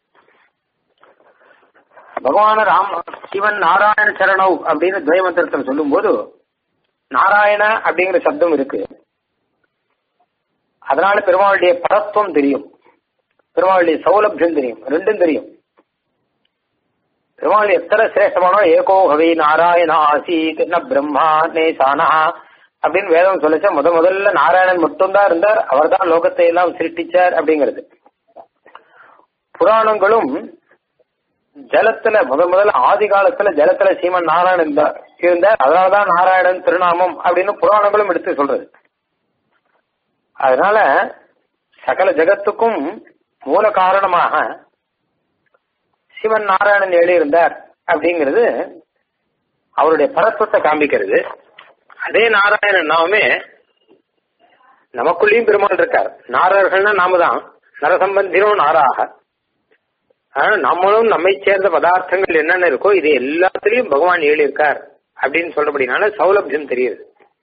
பகவான ராம் சிவன் நாராயண சரணவ் அப்படின்னு துவய மந்திரத்தில் சொல்லும் போது நாராயண அப்படிங்கிற சப்தம் இருக்கு அதனால பெருமாளுடைய பரத்துவம் தெரியும் பெருமாளுடைய சௌலபியம் தெரியும் ரெண்டும் தெரியும் பெருமாள் எத்தனை சிரேஷ்டமானோ ஏகோ ஹவி நாராயண ஆசீத் ந பிரம்மா நே சானா அப்படின்னு வேதம் சொல்லிச்சா முத முதல்ல நாராயணன் மட்டும்தான் இருந்தார் அவர் தான் லோகத்தை எல்லாம் சிருஷ்டிச்சார் அப்படிங்கிறது புராணங்களும் ஜலத்துல முத முதல்ல ஆதி காலத்துல ஜலத்துல சீமன் நாராயணன் இருந்தார் இருந்தார் அதனாலதான் நாராயணன் திருநாமம் அப்படின்னு புராணங்களும் எடுத்து சொல்றது அதனால சகல ஜகத்துக்கும் மூல காரணமாக சிவன் நாராயணன் எழுதியிருந்தார் அப்படிங்கிறது அவருடைய பரத்துவத்தை காண்பிக்கிறது அதே நாராயணன் நாமே நமக்குள்ளேயும் பெருமாள் இருக்கார் நாரர்கள்னா நாம தான் நரசம்பந்திரும் நாராக ஆனா நம்மளும் நம்மை சேர்ந்த பதார்த்தங்கள் என்னென்ன இருக்கோ இது எல்லாத்துலயும் பகவான் ஏழு இருக்கார் அப்படின்னு சொல்றபடினால சௌலபியம் தெரியுது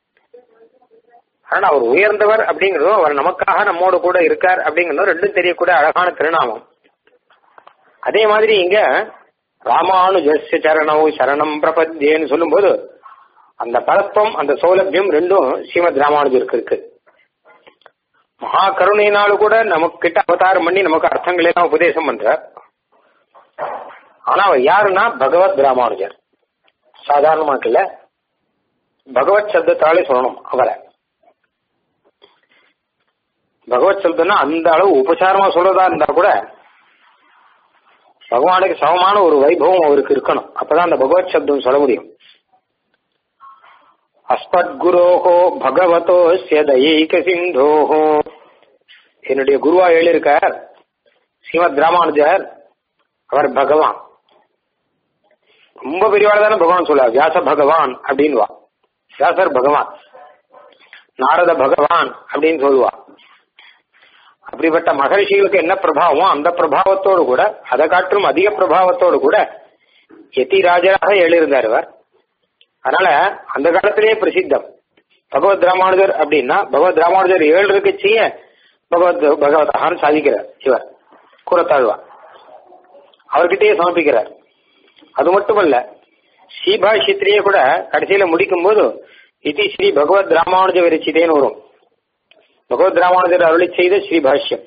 ஆனா அவர் உயர்ந்தவர் அப்படிங்கிறதும் அவர் நமக்காக நம்மோடு கூட இருக்கார் அப்படிங்கிறதும் ரெண்டும் தெரியக்கூடிய அழகான திருநாமம் அதே மாதிரி இங்க ராமானுஜஸ்ய சரணம் சரணம் பிரபத்தியன்னு சொல்லும்போது அந்த பரத்துவம் அந்த சௌலபியம் ரெண்டும் ஸ்ரீமத் ராமானுஜருக்கு இருக்கு மகா கருணையினாலும் கூட நமக்கு கிட்ட அவதாரம் பண்ணி நமக்கு அர்த்தங்கள் எல்லாம் உபதேசம் பண்றார் ஆனா அவர் யாருன்னா பகவத் ராமானுஜர் சாதாரணமாக்கல பகவத் சப்தத்தாலே சொல்லணும் அவரை பகவத் சப்தம்னா அந்த அளவு உபசாரமா சொல்றதா இருந்தா கூட பகவானுக்கு சமமான ஒரு வைபவம் அவருக்கு இருக்கணும் அப்பதான் அந்த பகவத் சப்தம் சொல்ல முடியும் அஸ்மத்குரோஹோ பகவதோ தயைக சிந்தோஹோ என்னுடைய குருவா எழுதியிருக்கார் ஸ்ரீமத் ராமானுஜர் அவர் பகவான் ரொம்ப பெரியவாள் தானே பகவான் சொல்லுவார் வியாச பகவான் அப்படின்வா வியாசர் பகவான் நாரத பகவான் அப்படின்னு சொல்லுவா அப்படிப்பட்ட மகரிஷிகளுக்கு என்ன பிரபாவமோ அந்த பிரபாவத்தோடு கூட அதை காற்றும் அதிக பிரபாவத்தோடு கூட யதிராஜராக எழுதியிருந்தார் இவர் அதனால அந்த காலத்திலேயே பிரசித்தம் பகவத் ராமானுஜர் அப்படின்னா பகவத் ராமானுஜர் ஏழு இருக்கச்சிய பகவத் பகவதான்னு சாதிக்கிறார் இவர் கூறத்தாழ்வா அவர்கிட்டயே சமர்ப்பிக்கிறார் அது மட்டுமல்ல ஸ்ரீபாஷ்யத்திலேயே கூட கடைசியில முடிக்கும் போது இது ஸ்ரீ பகவத் ராமானுஜ விரச்சிதேன்னு வரும் பகவத் ராமானுஜர் அருளி செய்த ஸ்ரீபாஷ்யம்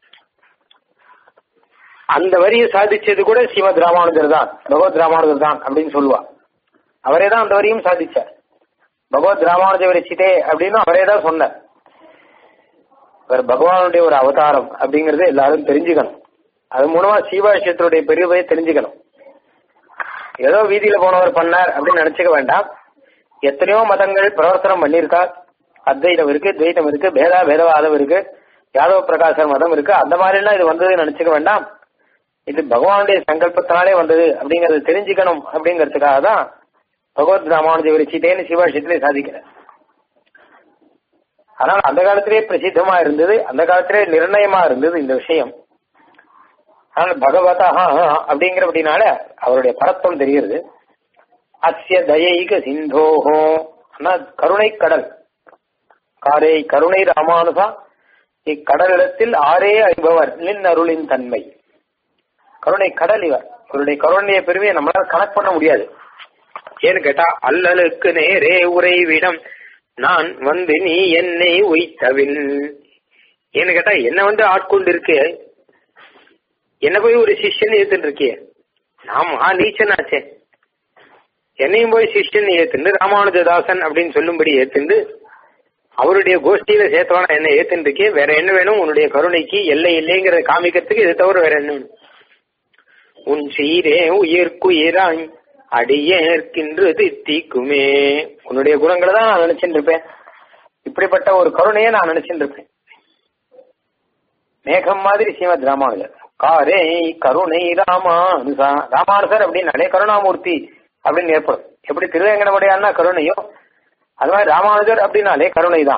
அந்த வரியை சாதிச்சது கூட ஸ்ரீமத் ராமானுஜர் தான் பகவத் ராமானுஜர் தான் அப்படின்னு சொல்லுவா அவரே தான் அந்த வரியும் சாதிச்சார் பகவத் ராமானுஜ விரச்சிதே அப்படின்னு அவரே தான் சொன்னார் இவர் பகவானுடைய ஒரு அவதாரம் அப்படிங்கறத எல்லாரும் தெரிஞ்சுக்கணும் அது மூலமா சீவாஷ்யத்தினுடைய பெருமையை தெரிஞ்சுக்கணும் ஏதோ வீதியில போனவர் பண்ணார் அப்படின்னு நினைச்சுக்க வேண்டாம் எத்தனையோ மதங்கள் பிரவர்த்தனம் பண்ணியிருக்கா அத்வைதம் இருக்கு துவைதம் இருக்கு பேதா பேதவாதம் இருக்கு யாதவ பிரகாசர் மதம் இருக்கு அந்த மாதிரிலாம் இது வந்ததுன்னு நினைச்சுக்க வேண்டாம் இது பகவானுடைய சங்கல்பத்தினாலே வந்தது அப்படிங்கறது தெரிஞ்சுக்கணும் அப்படிங்கறதுக்காக தான் பகவத் ராமானுஜ விரிச்சிட்டேன்னு சிவாஷியத்திலே சாதிக்கிறேன் ஆனால் அந்த காலத்திலே பிரசித்தமா இருந்தது அந்த காலத்திலே நிர்ணயமா இருந்தது இந்த விஷயம் ஆனால் பகவதா அப்படிங்கிறபடினால அவருடைய பரத்துவம் தெரிகிறது அஸ்ய தயைக சிந்தோஹோ ஆனா கருணை கடல் காரே கருணை ராமானுசா இக்கடலிடத்தில் ஆரே அறிபவர் நின் அருளின் தன்மை கருணை கடல் இவர் இவருடைய கருணைய பெருமையை நம்மளால கணக்கு பண்ண முடியாது ஏன்னு கேட்டா அல்லலுக்கு நேரே உறைவிடம் நான் வந்து நீ என்னை உய்த்தவின் ஏன்னு கேட்டா என்ன வந்து ஆட்கொண்டு இருக்கு என்ன போய் ஒரு சிஷ்யன் ஏத்துட்டு இருக்கிய நான் மகா நீச்சனாச்சே என்னையும் போய் சிஷ்யன் ஏத்துண்டு ராமானுஜதாசன் அப்படின்னு சொல்லும்படி ஏத்துண்டு அவருடைய கோஷ்டியில சேர்த்தவனா என்ன ஏத்துட்டு இருக்கே வேற என்ன வேணும் உன்னுடைய கருணைக்கு எல்லை இல்லைங்கிறத காமிக்கிறதுக்கு இது தவிர வேற என்ன வேணும் உன் சீரே உயிர்க்குயிராய் அடியேற்கின்று தித்திக்குமே உன்னுடைய குணங்களை தான் நான் நினைச்சுட்டு இருப்பேன் இப்படிப்பட்ட ஒரு கருணையை நான் நினைச்சுட்டு இருப்பேன் மேகம் மாதிரி ஸ்ரீமத் ராமானுஜர் காரே கருணை ராமானுசா ராமானுசர் அப்படின்னாலே கருணாமூர்த்தி அப்படின்னு ஏற்படும் எப்படி திருவேங்கடமுடையான்னா கருணையோ அது மாதிரி ராமானுஜர் அப்படின்னாலே கருணை தான்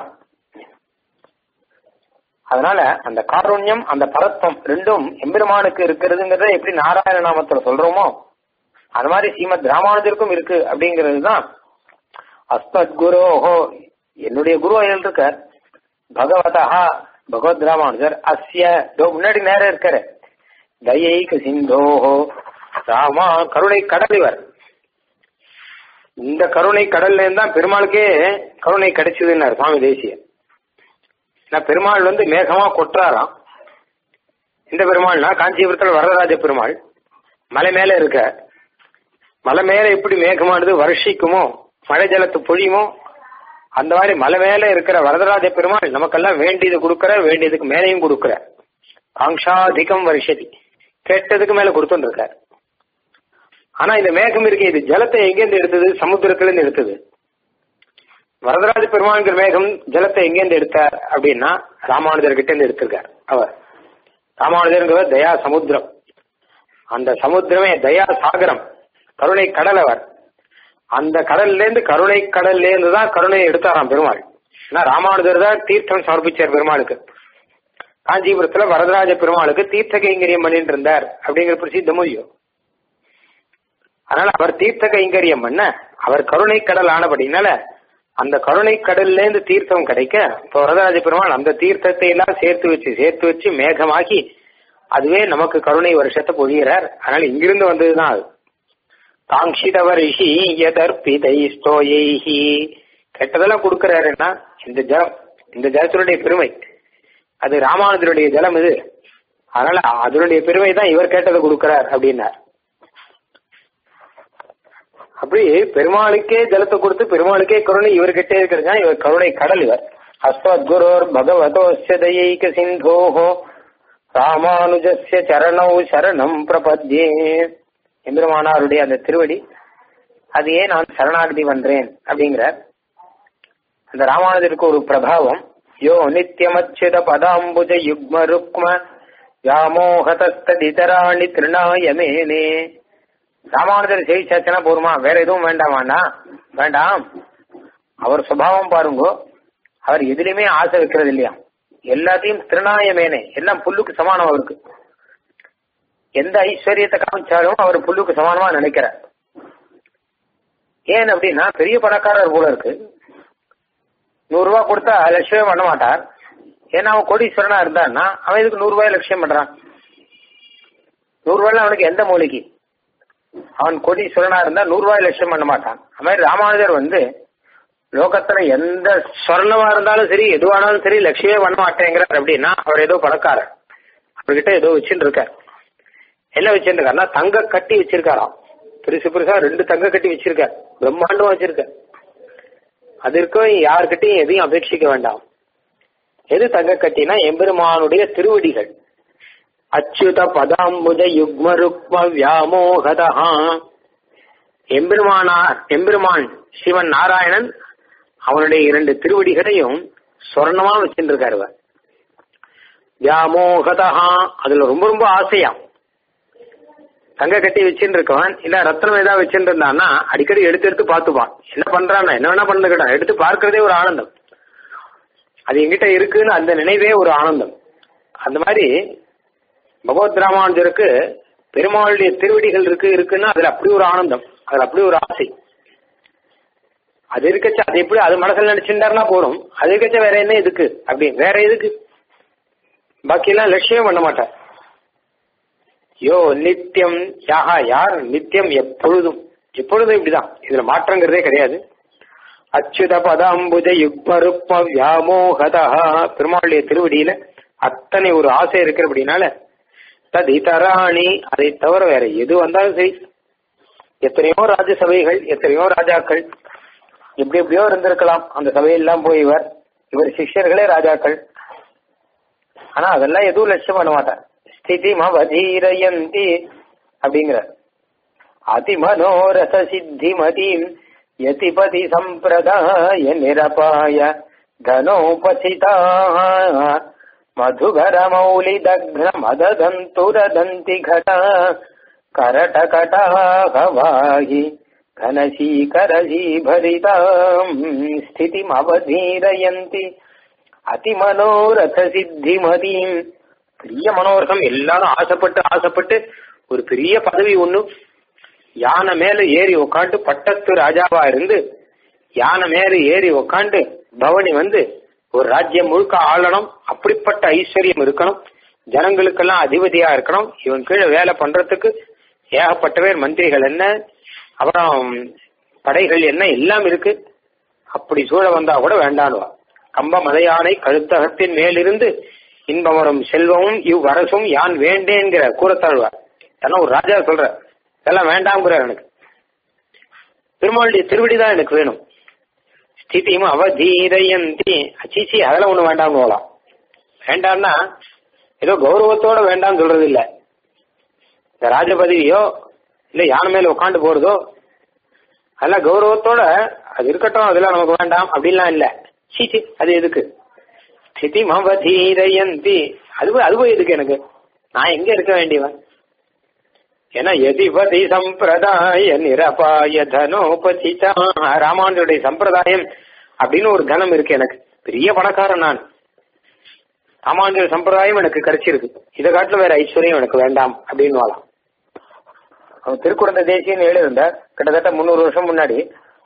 அதனால அந்த காருண்யம் அந்த பரத்வம் ரெண்டும் எம்பெருமானுக்கு இருக்கிறதுங்கிறத எப்படி நாராயண நாமத்துல சொல்றோமோ அது மாதிரி ஸ்ரீமத் ராமானுஜருக்கும் இருக்கு அப்படிங்கிறது தான் அஸ்மத் குரோஹோ என்னுடைய குரு அயல் இருக்கார் பகவதா பகவத் ராமானுஜர் அஸ்ய முன்னாடி நேரம் இருக்காரு தயைக சிந்தோஹோ ராமா கருணை கடல் இவர் இந்த கருணை கடல்ல இருந்தா பெருமாளுக்கே கருணை கிடைச்சதுன்னாரு சுவாமி தேசிய நான் பெருமாள் வந்து மேகமா கொட்டுறாராம் இந்த பெருமாள்னா காஞ்சிபுரத்தில் வரதராஜ பெருமாள் மலை மேல இருக்க மலை மேல எப்படி மேகமானது வருஷிக்குமோ மழை ஜலத்து பொழியுமோ அந்த மாதிரி மலை மேல இருக்கிற வரதராஜ பெருமாள் நமக்கெல்லாம் வேண்டியது கொடுக்கற வேண்டியதுக்கு மேலையும் கொடுக்கற காங்ஷாதிகம் வருஷதி கேட்டதுக்கு மேல கொடுத்துருக்கார் ஆனா இந்த மேகம் இருக்கே இது ஜலத்தை எங்கேருந்து எடுத்தது சமுத்திரத்துல இருந்து எடுத்தது வரதராஜ பெருமாள்ங்கிற மேகம் ஜலத்தை எங்கேருந்து எடுத்தார் அப்படின்னா ராமானுஜர் கிட்ட இருந்து எடுத்திருக்கார் அவர் ராமானுஜர்ங்கிறவர் தயா சமுத்திரம் அந்த சமுத்திரமே தயா சாகரம் கருணை கடல் அவர் அந்த கடல்ல இருந்து கருணை கடல்ல இருந்து தான் கருணையை எடுத்தாராம் பெருமாள் ஏன்னா ராமானுஜர் தான் தீர்த்தம் சமர்ப்பிச்சார் பெருமாளுக்கு காஞ்சிபுரத்துல வரதராஜ பெருமாளுக்கு தீர்த்த கைங்கரியம் பண்ணிட்டு இருந்தார் அப்படிங்கிற பிரசித்த முடியும் அதனால அவர் தீர்த்த கைங்கரியம் பண்ண அவர் கருணை கடல் ஆனபடினால அந்த கருணை கடல்ல இருந்து தீர்த்தம் கிடைக்க இப்போ வரதராஜ பெருமாள் அந்த தீர்த்தத்தை எல்லாம் சேர்த்து வச்சு சேர்த்து வச்சு மேகமாக்கி அதுவே நமக்கு கருணை வருஷத்தை பொழிகிறார் அதனால இங்கிருந்து வந்ததுதான் அது காங்கிதவரிஷி யதர்பிதை ஸ்தோயைஹி கெட்டதெல்லாம் கொடுக்கிறாருன்னா இந்த ஜலம் இந்த ஜலத்தினுடைய பெருமை அது ராமானுஜருடைய ஜலம் இது அதனால அதனுடைய பெருமை தான் இவர் கேட்டதை கொடுக்கிறார் அப்படின்னார் அப்படி பெருமாளுக்கே ஜலத்தை கொடுத்து பெருமாளுக்கே கருணை இவர்கிட்டே இருக்கிறது தான் இவர் கருணை கடல் இவர் அஸ்வத்குரோர் பகவதோஸ்ய தயைக சிந்தோஹோ ராமானுஜஸ்ய சரணௌ சரணம் பிரபத்யே எம்பெருமானாருடைய அந்த திருவடி அதையே நான் சரணாகதி பண்றேன் அப்படிங்கிறார் அந்த ராமானுஜருக்கு ஒரு பிரபாவம் யோ நித்தியமச்சுத பதாம்புஜ யுக்ம ருக்ம யாமோகதஸ்ததிதராணி திருநாயமேனே ராமானுஜர் ஜெயிச்சாச்சுன்னா போருமா வேற எதுவும் வேண்டாமாண்ணா வேண்டாம் அவர் சுபாவம் பாருங்க அவர் எதுலையுமே ஆசை வைக்கிறது இல்லையா எல்லாத்தையும் திருநாயமேனே எல்லாம் புல்லுக்கு சமானம் அவருக்கு எந்த ஐஸ்வர்யத்தை காமிச்சாலும் அவர் புல்லுக்கு சமானமா நினைக்கிறார் ஏன் அப்படின்னா பெரிய பணக்காரர் போல இருக்கு நூறு ரூபாய் கொடுத்தா லட்சியம் பண்ண மாட்டார் ஏன்னா அவன் கோடீஸ்வரனா இருந்தான்னா அவன் இதுக்கு நூறு ரூபாய் லட்சியம் பண்றான் நூறு ரூபாய்ல அவனுக்கு எந்த மூலிகை அவன் கோடீஸ்வரனா இருந்தா நூறு ரூபாய் லட்சியம் பண்ண மாட்டான் அது மாதிரி ராமானுஜர் வந்து லோகத்துல எந்த சொர்ணமா இருந்தாலும் சரி எதுவானாலும் சரி லட்சியமே பண்ண மாட்டேங்கிறார் அப்படின்னா அவர் ஏதோ பணக்காரர் அவர்கிட்ட ஏதோ வச்சுட்டு இருக்கார் என்ன வச்சிருக்காருன்னா தங்க கட்டி வச்சிருக்காராம் பெருசு பெருசா ரெண்டு தங்க கட்டி வச்சிருக்கார் பிரம்மாண்டமா வச்சிருக்கார் அது இருக்கும் யாருக்கிட்டையும் எதையும் அபேட்சிக்க வேண்டாம் எது தங்க கட்டினா எம்பெருமானுடைய திருவடிகள் அச்சுத பதாம்புஜ யுக்ம ருக்ம வியாமோகதா எம்பெருமானார் எம்பெருமான் சிவன் நாராயணன் அவனுடைய இரண்டு திருவடிகளையும் சொர்ணமா வச்சிருக்காரு அவர் வியாமோகதா அதுல ரொம்ப ரொம்ப ஆசையா தங்க கட்டி வச்சுட்டு இருக்கவன் இல்ல ரத்னம் ஏதாவது வச்சுட்டு இருந்தான்னா அடிக்கடி எடுத்து எடுத்து பார்த்துப்பான் என்ன பண்றான்னா என்ன வேணா பண்ணுகிட்டான் எடுத்து பார்க்கறதே ஒரு ஆனந்தம் அது எங்கிட்ட இருக்குன்னு அந்த நினைவே ஒரு ஆனந்தம் அந்த மாதிரி பகவத் ராமானுஜருக்கு பெருமாளுடைய திருவடிகள் இருக்கு இருக்குன்னா அதுல அப்படி ஒரு ஆனந்தம் அதுல அப்படி ஒரு ஆசை அது இருக்கச்ச அது எப்படி அது மனசுல நினைச்சிருந்தாருன்னா போறோம் அது இருக்கச்ச வேற என்ன இதுக்கு அப்படி வேற எதுக்கு பாக்கி எல்லாம் லட்சியம் பண்ண மாட்டார் யோ நித்தியம் யாஹா யார் நித்தியம் எப்பொழுதும் எப்பொழுதும் இப்படிதான் இதுல மாற்றங்கிறதே கிடையாது அச்சுத பதாம்புஜ யுக்மருப்ப வியாமோகதா பெருமாளுடைய திருவடியில அத்தனை ஒரு ஆசை இருக்கு அப்படின்னால தது தராணி அதை தவிர வேற எது வந்தாலும் சரி எத்தனையோ ராஜசபைகள் எத்தனையோ ராஜாக்கள் எப்படி எப்படியோ இருந்திருக்கலாம் அந்த சபையெல்லாம் போய் இவர் இவர் சிஷ்யர்களே ராஜாக்கள் ஆனா அதெல்லாம் எதுவும் லட்சியம் பண்ண மாட்டார் ஸ்திதி மவதீரயந்தி அப்படிங்கிறார் அதிமனோரச சித்தி மதீம் யதிபதி சம்பிரதாய நிரபாய தனோபசிதா மதுகர மௌலி தக்ன மததந்துரதந்தி கட கரட கடாகவாகி घनशीकरजीभरिताम् स्थितिमवधीरयन्ति அதிமனோரத சித்திமதியும் பெரிய மனோரதம் எல்லாரும் ஆசைப்பட்டு ஆசைப்பட்டு ஒரு பெரிய பதவி ஒண்ணு யானை மேல ஏறி உக்காண்டு பட்டத்து ராஜாவா இருந்து யானை மேல ஏறி உக்காண்டு பவனி வந்து ஒரு ராஜ்யம் முழுக்க ஆளணும் அப்படிப்பட்ட ஐஸ்வர்யம் இருக்கணும் ஜனங்களுக்கெல்லாம் அதிபதியா இருக்கணும் இவன் கீழே வேலை பண்றதுக்கு ஏகப்பட்ட பேர் மந்திரிகள் என்ன அப்புறம் படைகள் என்ன எல்லாம் இருக்கு அப்படி சூழ வந்தா கூட வேண்டானுவா கம்ப மலையானை கழுத்தகத்தின் மேலிருந்து இன்பமரும் செல்வமும் இவ்வரசும் யான் வேண்டேங்கிற கூறத்தாழ்வார் ஏன்னா ஒரு ராஜா சொல்ற இதெல்லாம் வேண்டாம்ங்கிறார் எனக்கு பெருமாளுடைய திருவடி தான் எனக்கு வேணும் ஸ்திதியும் அவதீரயந்தி அச்சிச்சி அதெல்லாம் ஒண்ணு வேண்டாம் போகலாம் வேண்டாம்னா ஏதோ கௌரவத்தோட வேண்டாம்னு சொல்றது இல்ல இந்த ராஜபதவியோ இல்ல யானை மேல உட்காந்து போறதோ அதெல்லாம் கௌரவத்தோட அது இருக்கட்டும் அதெல்லாம் நமக்கு வேண்டாம் அப்படின்லாம் இல்ல சீச்சி அது எதுக்கு ஸ்திதி மவதீரயந்தி அது அதுவும் எதுக்கு எனக்கு நான் எங்க இருக்க வேண்டியவன் ஏன்னா எதிபதி சம்பிரதாய நிரபாய தனோபசிதா ராமானுடைய சம்பிரதாயம் அப்படின்னு ஒரு தனம் இருக்கு எனக்கு பெரிய பணக்காரன் நான் ராமானுஜ சம்பிரதாயம் எனக்கு கிடைச்சிருக்கு இதை காட்டிலும் வேற ஐஸ்வர்யம் எனக்கு வேண்டாம் அப்படின்னு வாழலாம் அவன் திருக்குறந்த தேசியன்னு எழுதியிருந்தார் கிட்டத்தட்ட முந்நூறு வருஷம் முன்னாடி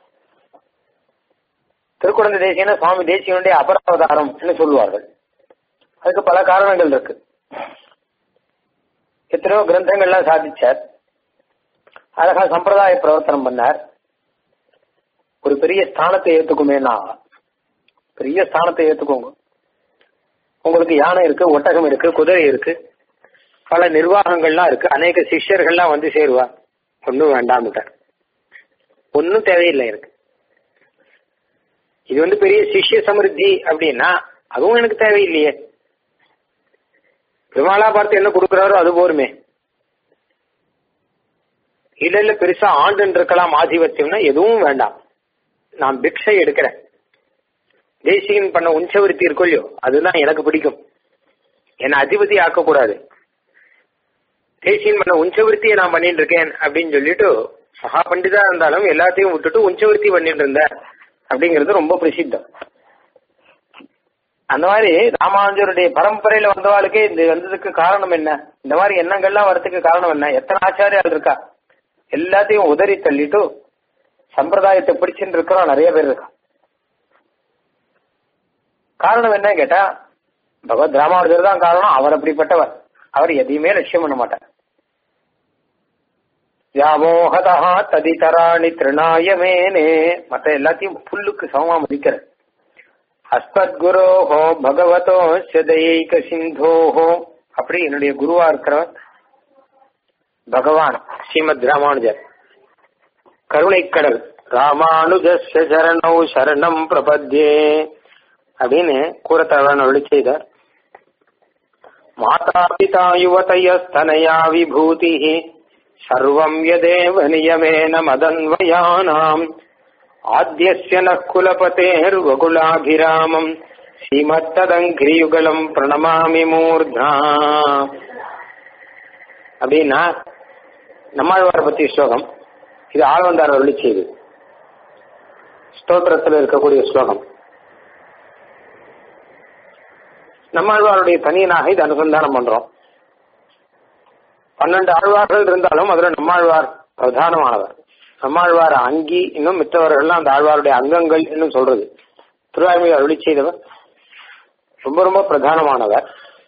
திருக்குறந்த தேசியன சுவாமி தேசியனுடைய அபராவதாரம் சொல்லுவார்கள் அதுக்கு பல காரணங்கள் இருக்கு எத்தனையோ கிரந்தங்கள்லாம் சாதிச்சார் அழகா சம்பிரதாய பிரவர்த்தனம் பண்ணார் ஒரு பெரிய ஸ்தானத்தை ஏத்துக்குமேனா பெரிய ஸ்தானத்தை ஏத்துக்கோங்க உங்களுக்கு யானை இருக்கு ஒட்டகம் இருக்கு குதிரை இருக்கு பல நிர்வாகங்கள்லாம் இருக்கு அநேக சிஷ்யர்கள்லாம் வந்து சேருவா ஒன்றும் வேண்டாம்ட்டார் ஒன்றும் தேவையில்லை இருக்கு இது வந்து பெரிய சிஷ்ய சமிருத்தி அப்படின்னா அதுவும் எனக்கு தேவையில்லையே பெருமாளா பார்த்து என்ன கொடுக்குறாரோ அது போருமே இல்ல இல்ல பெருசா ஆண்டுன்னு இருக்கலாம் ஆதிபத்தியம்னா எதுவும் வேண்டாம் நான் பிக்ஷை எடுக்கிறேன் தேசியன் பண்ண உஞ்சவருத்தி இருக்கோ இல்லையோ அதுதான் எனக்கு பிடிக்கும் என்னை அதிபதி ஆக்கக்கூடாது தேசியன் பண்ண உஞ்சவருத்தியை நான் பண்ணிட்டு இருக்கேன் அப்படின்னு சொல்லிட்டு மகா பண்டிதா இருந்தாலும் எல்லாத்தையும் விட்டுட்டு உஞ்சவருத்தி பண்ணிட்டு இருந்தேன் அப்படிங்கிறது ரொம்ப பிரசித்தம் அந்த மாதிரி ராமானுஜருடைய பரம்பரையில வந்தவாளுக்கே இந்த வந்ததுக்கு காரணம் என்ன இந்த மாதிரி எண்ணங்கள்லாம் வரதுக்கு காரணம் என்ன எத்தனை ஆச்சாரியால் இருக்கா எல்லாத்தையும் உதறி தள்ளிட்டு சம்பிரதாயத்தை பிடிச்சுட்டு இருக்கிறோம் நிறைய பேர் இருக்கா காரணம் என்ன கேட்டா பகவத் ராமானுஜர் தான் காரணம் அவர் அப்படிப்பட்டவர் அவர் எதையுமே லட்சியம் பண்ண மாட்டார் யாமோகதா ததிதராணி திருநாயமேனே மற்ற எல்லாத்தையும் புல்லுக்கு சமமா மதிக்கிற அஸ்மத்குரோஹோ பகவதோ சதைக சிந்தோஹோ அப்படி என்னுடைய குருவா இருக்கிறவர் பகவான் ஸ்ரீமத் ராமானுஜர் கருணைக்கடல் ராமானுஜஸ்ய சரணௌ சரணம் பிரபத்யே அப்படின்னு கூறத்தவன் அருளி செய்தார் மாதா பிதா யுவதயஸ்தனயா விபூதி சர்வம் யதேவ நியமேன மதன்வயானாம் ஆத்யஸ்ய ந குலபதேர்வகுலாபிராமம் ஸ்ரீமத்ததங்கிரியுகலம் பிரணமாமி மூர்தா அப்படின்னா நம்மாழ்வார பத்தி ஸ்லோகம் இது ஆழ்வந்தார் அருளி செய்து ஸ்தோத்திரத்தில் இருக்கக்கூடிய ஸ்லோகம் நம்மாழ்வாருடைய தனியனாக இது அனுசந்தானம் பண்றோம் பன்னெண்டு ஆழ்வார்கள் இருந்தாலும் அதுல நம்மாழ்வார் பிரதானமானவர் நம்மாழ்வார் அங்கி இன்னும் மித்தவர்கள்லாம் அந்த ஆழ்வாருடைய அங்கங்கள் இன்னும் சொல்றது திருவாய்மொழி அருளி செய்தவர் ரொம்ப ரொம்ப பிரதானமானவர்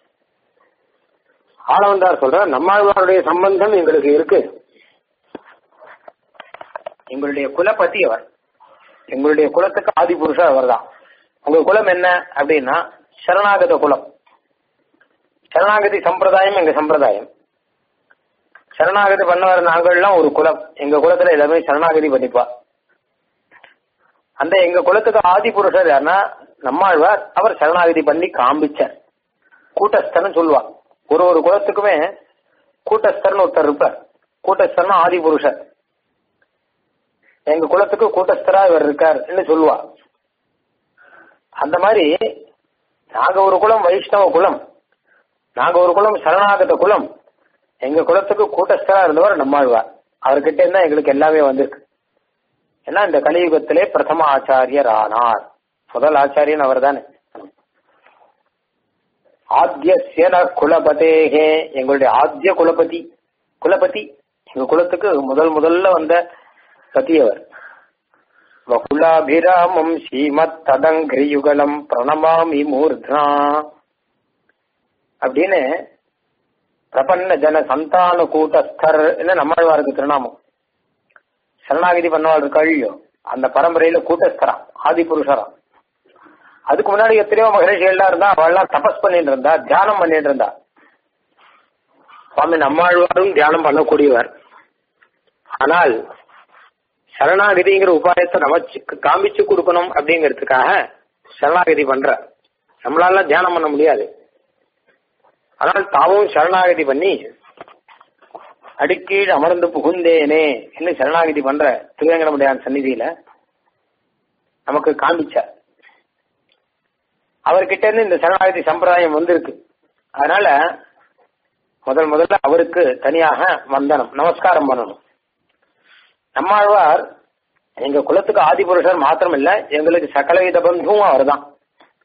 ஆளவந்தார் சொல்ற நம்மாழ்வாருடைய சம்பந்தம் எங்களுக்கு இருக்கு எங்களுடைய குலபதி அவர் எங்களுடைய குலத்துக்கு ஆதி புருஷர் அவர் தான் உங்க குலம் என்ன அப்படின்னா சரணாகத குலம் சரணாகதி சம்பிரதாயம் எங்க சம்பிரதாயம் சரணாகதி பண்ணவர் நாங்கள்லாம் ஒரு குலம் எங்க குலத்துல எல்லாமே சரணாகதி பண்ணிப்பா அந்த எங்க குலத்துக்கு ஆதி புருஷர் யாருன்னா நம்மாழ்வார் அவர் சரணாகதி பண்ணி காண்பிச்சார் கூட்டஸ்தன்னு சொல்லுவா ஒரு ஒரு குலத்துக்குமே கூட்டஸ்தர்னு ஒருத்தர் இருப்பார் கூட்டஸ்தர்னா ஆதி புருஷர் எங்க குலத்துக்கு கூட்டஸ்தரா இவர் இருக்கார் சொல்லுவா அந்த மாதிரி நாங்க ஒரு குலம் வைஷ்ணவ குலம் நாங்க ஒரு குலம் சரணாகத குலம் எங்க குலத்துக்கு கூட்டஸ்தரா இருந்தவர் நம்மாழ்வார் அவர்கிட்ட இருந்தா எங்களுக்கு எல்லாமே வந்திருக்கு ஏன்னா இந்த கலியுகத்திலே பிரதம ஆச்சாரியர் ஆனார் முதல் ஆச்சாரியன் அவர் தானே ஆத்தியசியன குலபதேகே எங்களுடைய ஆத்திய குலபதி குலபதி எங்க குலத்துக்கு முதல் முதல்ல வந்த பதி அவர் வகுலாபிராமம் ஸ்ரீமத் ததங்கிரியுகலம் பிரணமாமி மூர்தா அப்படின்னு பிரபன்ன ஜன சந்தான கூட்டஸ்தர் நம்மாழ்வாருக்கு திருநாமம் சரணாகிதி பண்ணவாள் இருக்கழியோ அந்த பரம்பரையில கூட்டஸ்தரா ஆதி புருஷரா அதுக்கு முன்னாடி எத்தனையோ மகரிஷிகள்லாம் இருந்தா அவள்லாம் தபஸ் பண்ணிட்டு இருந்தா தியானம் பண்ணிட்டு இருந்தா சுவாமி நம்மாழ்வாரும் தியானம் பண்ணக்கூடியவர் ஆனால் சரணாகதிங்கிற உபாயத்தை நமச்சு காமிச்சு கொடுக்கணும் அப்படிங்கிறதுக்காக சரணாகதி பண்ற நம்மளால தியானம் பண்ண முடியாது ஆனால் தாமும் சரணாகதி பண்ணி அடிக்கீழ் அமர்ந்து புகுந்தேனே என்று சரணாகதி பண்ற திருவேங்கடமுடியான் சந்நிதியில நமக்கு காமிச்சார் அவர்கிட்ட இருந்து இந்த சரணாகதி சம்பிரதாயம் வந்திருக்கு அதனால முதல் முதல்ல அவருக்கு தனியாக வந்தனம் நமஸ்காரம் பண்ணணும் நம்மாழ்வார் எங்க குலத்துக்கு ஆதிபுருஷர் மாத்திரம் இல்ல எங்களுக்கு சகலவித பந்துவும் அவர் தான்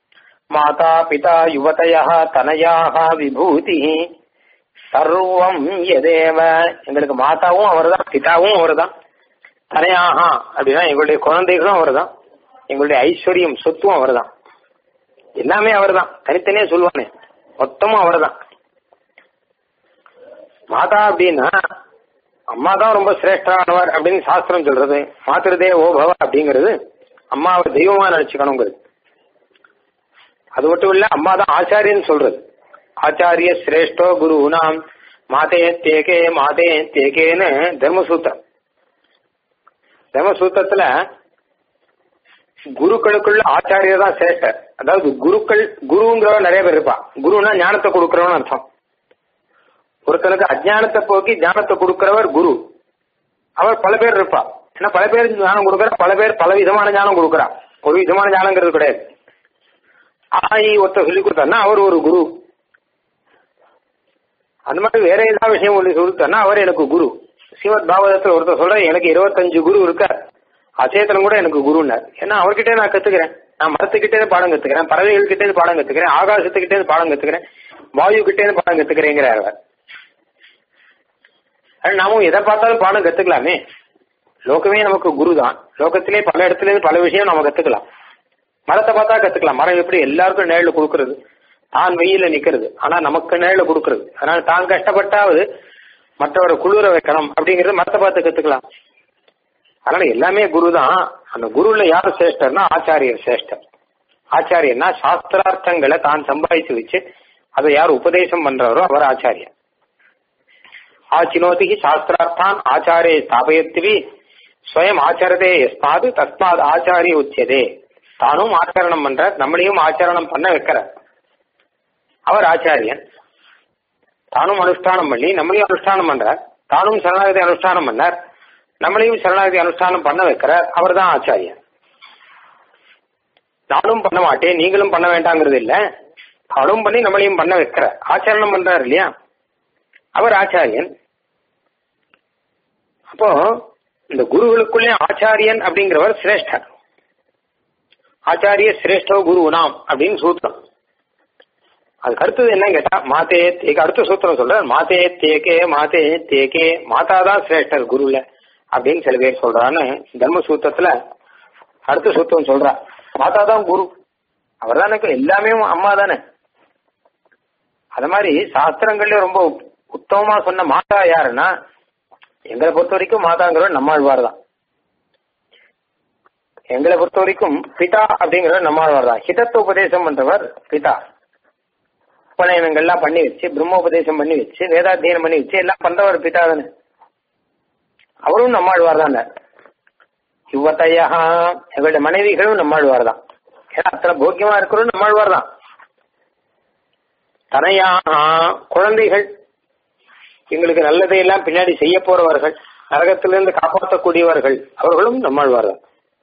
மாதா பிதா யுவதய தனயாக விபூதி சர்வம் எதேவ எங்களுக்கு மாதாவும் அவர்தான் பிதாவும் அவர்தான் தனையாக அப்படின்னா எங்களுடைய குழந்தைகளும் அவர்தான் எங்களுடைய ஐஸ்வர்யம் சொத்தும் அவர்தான் எல்லாமே அவர்தான் தனித்தனியா சொல்லுவானே மொத்தமும் அவர்தான் மாதா அப்படின்னா அம்மா தான் ரொம்ப சிரேஷ்டானவர் அப்படின்னு சாஸ்திரம் சொல்றது மாத்திருதே ஓபவ அப்படிங்கிறது அம்மாவை தெய்வமா நினைச்சுக்கணுங்கிறது அது மட்டும் இல்ல அம்மா தான் ஆச்சாரியன்னு சொல்றது ஆச்சாரிய சிரேஷ்டோ குருனாம் மாதே தேகே மாதே தேகேன்னு தர்மசூத்திரம் தர்மசூத்திரத்துல குருக்களுக்குள்ள ஆச்சாரியர் தான் சிரேஷ்டர் அதாவது குருக்கள் குருங்கிறவன் நிறைய பேர் இருப்பா குருன்னா ஞானத்தை கொடுக்கிறவன் அர்த்தம் ஒருத்தனுக்கு அஜானத்தை போக்கி ஞானத்தை கொடுக்கிறவர் குரு அவர் பல பேர் இருப்பா ஏன்னா பல பேர் ஞானம் கொடுக்குற பல பேர் பல விதமான ஞானம் கொடுக்குறா ஒரு விதமான ஞானங்கிறது கிடையாது ஆயி ஒருத்தர் சொல்லி கொடுத்தாருன்னா அவர் ஒரு குரு அந்த மாதிரி வேற ஏதாவது விஷயம் ஒன்று சொல்லித்தாருன்னா அவர் எனக்கு குரு ஸ்ரீமத் பாகவதத்தில் ஒருத்தர் சொல்ற எனக்கு இருபத்தஞ்சு குரு இருக்கார் அச்சேத்தனம் கூட எனக்கு குருன்னார் ஏன்னா அவர்கிட்ட நான் கத்துக்கிறேன் நான் மரத்துக்கிட்டே பாடம் கத்துக்கிறேன் பறவைகள் கிட்டே பாடம் கத்துக்கிறேன் ஆகாசத்துக்கிட்டே பாடம் கத்துக்கிறேன் வாயு கிட்டே பாடம் கத்துக்கிறேங்கிறார் அவர் நாமும் எதை பார்த்தாலும் பாடம் கத்துக்கலாமே லோகமே நமக்கு குரு தான் லோகத்திலே பல இடத்துல இருந்து பல விஷயம் நம்ம கத்துக்கலாம் மரத்தை பார்த்தா கத்துக்கலாம் மரம் எப்படி எல்லாருக்கும் நிழல கொடுக்கறது தான் வெயில நிக்கிறது ஆனா நமக்கு நிழல கொடுக்கறது அதனால தான் கஷ்டப்பட்டாவது மற்றவரை குளிர வைக்கணும் அப்படிங்கறது மரத்தை பார்த்து கத்துக்கலாம் அதனால எல்லாமே குரு தான் அந்த குருல யார் சிரேஷ்டர்னா ஆச்சாரியர் சிரேஷ்டர் ஆச்சாரியர்னா சாஸ்திரார்த்தங்களை தான் சம்பாதிச்சு வச்சு அதை யார் உபதேசம் பண்றாரோ அவர் ஆச்சாரியர் ஆச்சினோதி சாஸ்திரார்த்தான் ஆச்சாரே ஸ்தாபயத்திவி ஸ்வயம் ஆச்சாரதே எஸ்மாது தஸ்மாத் ஆச்சாரிய உச்சதே தானும் ஆச்சரணம் பண்ற நம்மளையும் ஆச்சரணம் பண்ண வைக்கிறார் அவர் ஆச்சாரியன் தானும் அனுஷ்டானம் பண்ணி நம்மளையும் அனுஷ்டானம் பண்றார் தானும் சரணாகதி அனுஷ்டானம் பண்ணார் நம்மளையும் சரணாகதி அனுஷ்டானம் பண்ண வைக்கிறார் அவர் தான் ஆச்சாரியன் நானும் பண்ண மாட்டேன் நீங்களும் பண்ண வேண்டாங்கிறது இல்ல தானும் பண்ணி நம்மளையும் பண்ண வைக்கிறார் ஆச்சரணம் பண்றார் இல்லையா அவர் ஆச்சாரியன் அப்போ இந்த குருகளுக்குள்ளே ஆச்சாரியன் அப்படிங்கிறவர் சிரேஷ்டர் ஆச்சாரிய சிரேஷ்டோ குரு நாம் அப்படின்னு சூத்திரம் அதுக்கு அடுத்தது என்ன கேட்டா மாதே தேக்கு அடுத்த சூத்திரம் சொல்ற மாதே தேக்கே மாதே தேக்கே மாதா தான் சிரேஷ்டர் குருல அப்படின்னு சில பேர் சொல்றான்னு தர்ம சூத்திரத்துல அடுத்த சூத்திரம் சொல்றா மாதா தான் குரு அவர் தானே எல்லாமே அம்மா தானே அது மாதிரி சாஸ்திரங்கள்ல ரொம்ப உத்தமமா சொன்ன மாதா யாருன்னா எங்களை பொறுத்த வரைக்கும் மாதாங்கிறவர் நம்மாழ்வார் தான் எங்களை பொறுத்த வரைக்கும் பிதா அப்படிங்கிறவர் நம்மாழ்வார் தான் ஹிதத்துவ உபதேசம் பண்றவர் பிதா உபநயனங்கள்லாம் பண்ணி வச்சு பிரம்மோபதேசம் பண்ணி வச்சு வேதாத்தியனம் பண்ணி வச்சு எல்லாம் பண்றவர் பிதா தானே அவரும் நம்மாழ்வார் தான் யுவத்தையா எங்களுடைய மனைவிகளும் நம்மாழ்வார் தான் ஏன்னா அத்தனை போக்கியமா இருக்கிறவரும் நம்மாழ்வார் தான் தனையா குழந்தைகள் எங்களுக்கு நல்லதையெல்லாம் பின்னாடி செய்ய போறவர்கள் நரகத்திலிருந்து காப்பாற்றக்கூடியவர்கள் அவர்களும் நம்மாழ்வார்கள்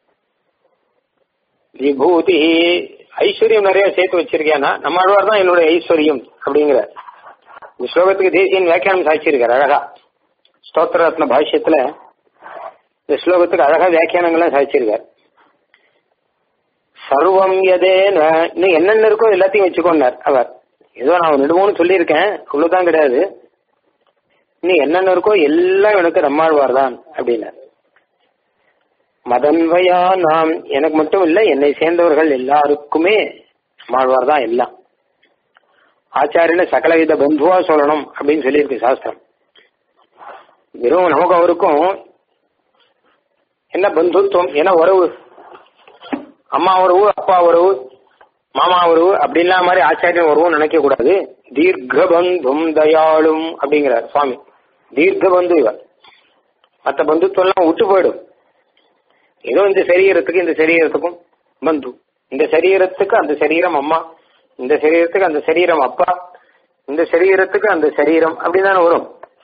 விபூதி ஐஸ்வர்யம் நிறைய சேர்த்து வச்சிருக்கேன்னா நம்மாழ்வார் தான் என்னுடைய ஐஸ்வர்யம் அப்படிங்கிற இந்த ஸ்லோகத்துக்கு தேசியன் வியாக்கியானம் சாய்ச்சிருக்கார் அழகா ஸ்தோத்திர ரத்ன பாஷ்யத்துல இந்த ஸ்லோகத்துக்கு அழகா வியாக்கியானங்கள்லாம் சாய்ச்சிருக்கார் சர்வம் எதேன இன்னும் என்னென்ன இருக்கோ எல்லாத்தையும் வச்சுக்கோன்னார் அவர் ஏதோ நான் ரெண்டு மூணு சொல்லியிருக்கேன் அவ்வளவுதான் கிடையாது இன்னும் என்னென்ன இருக்கோ எல்லாம் எனக்கு நம்மாழ்வார் தான் அப்படின்னார் மதன்வயா நாம் எனக்கு மட்டும் இல்ல என்னை சேர்ந்தவர்கள் எல்லாருக்குமே நம்மாழ்வார் தான் எல்லாம் ஆச்சாரியன சகலவித பந்துவா சொல்லணும் அப்படின்னு சொல்லியிருக்கு சாஸ்திரம் வெறும் நமக்கு அவருக்கும் என்ன பந்துத்துவம் என்ன உறவு அம்மா உறவு அப்பா உறவு மாமா உறவு அப்படின்லாம் மாதிரி ஆச்சாரியன் உறவும் நினைக்க கூடாது தீர்க்க பந்தும் தயாளும் அப்படிங்கிறார் சுவாமி தீர்க்க பந்து இவர் மற்ற பந்துத்துவம் எல்லாம் விட்டு போயிடும் ஏதோ இந்த சரீரத்துக்கு இந்த சரீரத்துக்கும் பந்து இந்த சரீரத்துக்கு அந்த சரீரம் அம்மா இந்த சரீரத்துக்கு அந்த சரீரம் அப்பா இந்த சரீரத்துக்கு அந்த சரீரம் அப்படிதானே வரும்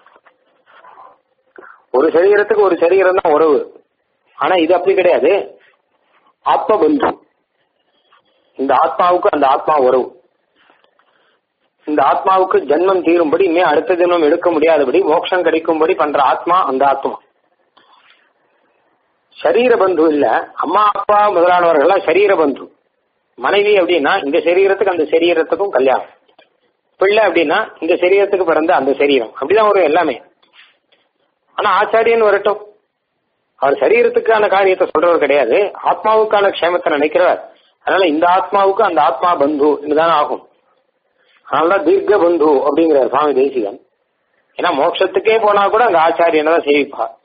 ஒரு சரீரத்துக்கு ஒரு சரீரம் தான் உறவு ஆனா இது அப்படி கிடையாது ஆத்ம பந்து இந்த ஆத்மாவுக்கு அந்த ஆத்மா உறவு இந்த ஆத்மாவுக்கு ஜென்மம் தீரும்படி இனிமே அடுத்த ஜென்மம் எடுக்க முடியாதபடி மோட்சம் கிடைக்கும்படி பண்ற ஆத்மா அந்த ஆத்மா சரீர பந்து இல்ல அம்மா அப்பா முதலானவர்கள்லாம் சரீர பந்து மனைவி அப்படின்னா இந்த சரீரத்துக்கு அந்த சரீரத்துக்கும் கல்யாணம் பிள்ளை அப்படின்னா இந்த சரீரத்துக்கு பிறந்த அந்த சரீரம் அப்படிதான் வரும் எல்லாமே ஆனா ஆச்சாரியன் வரட்டும் அவர் சரீரத்துக்கான காரியத்தை சொல்றவர் கிடையாது ஆத்மாவுக்கான க்ஷேமத்தை நினைக்கிறவர் அதனால இந்த ஆத்மாவுக்கு அந்த ஆத்மா பந்து இதுதான் ஆகும் அதனாலதான் தீர்க்க பந்து அப்படிங்கிறார் சுவாமி தேசிகன் ஏன்னா மோட்சத்துக்கே போனா கூட அங்க ஆச்சாரியனை தான் சேவிப்பார்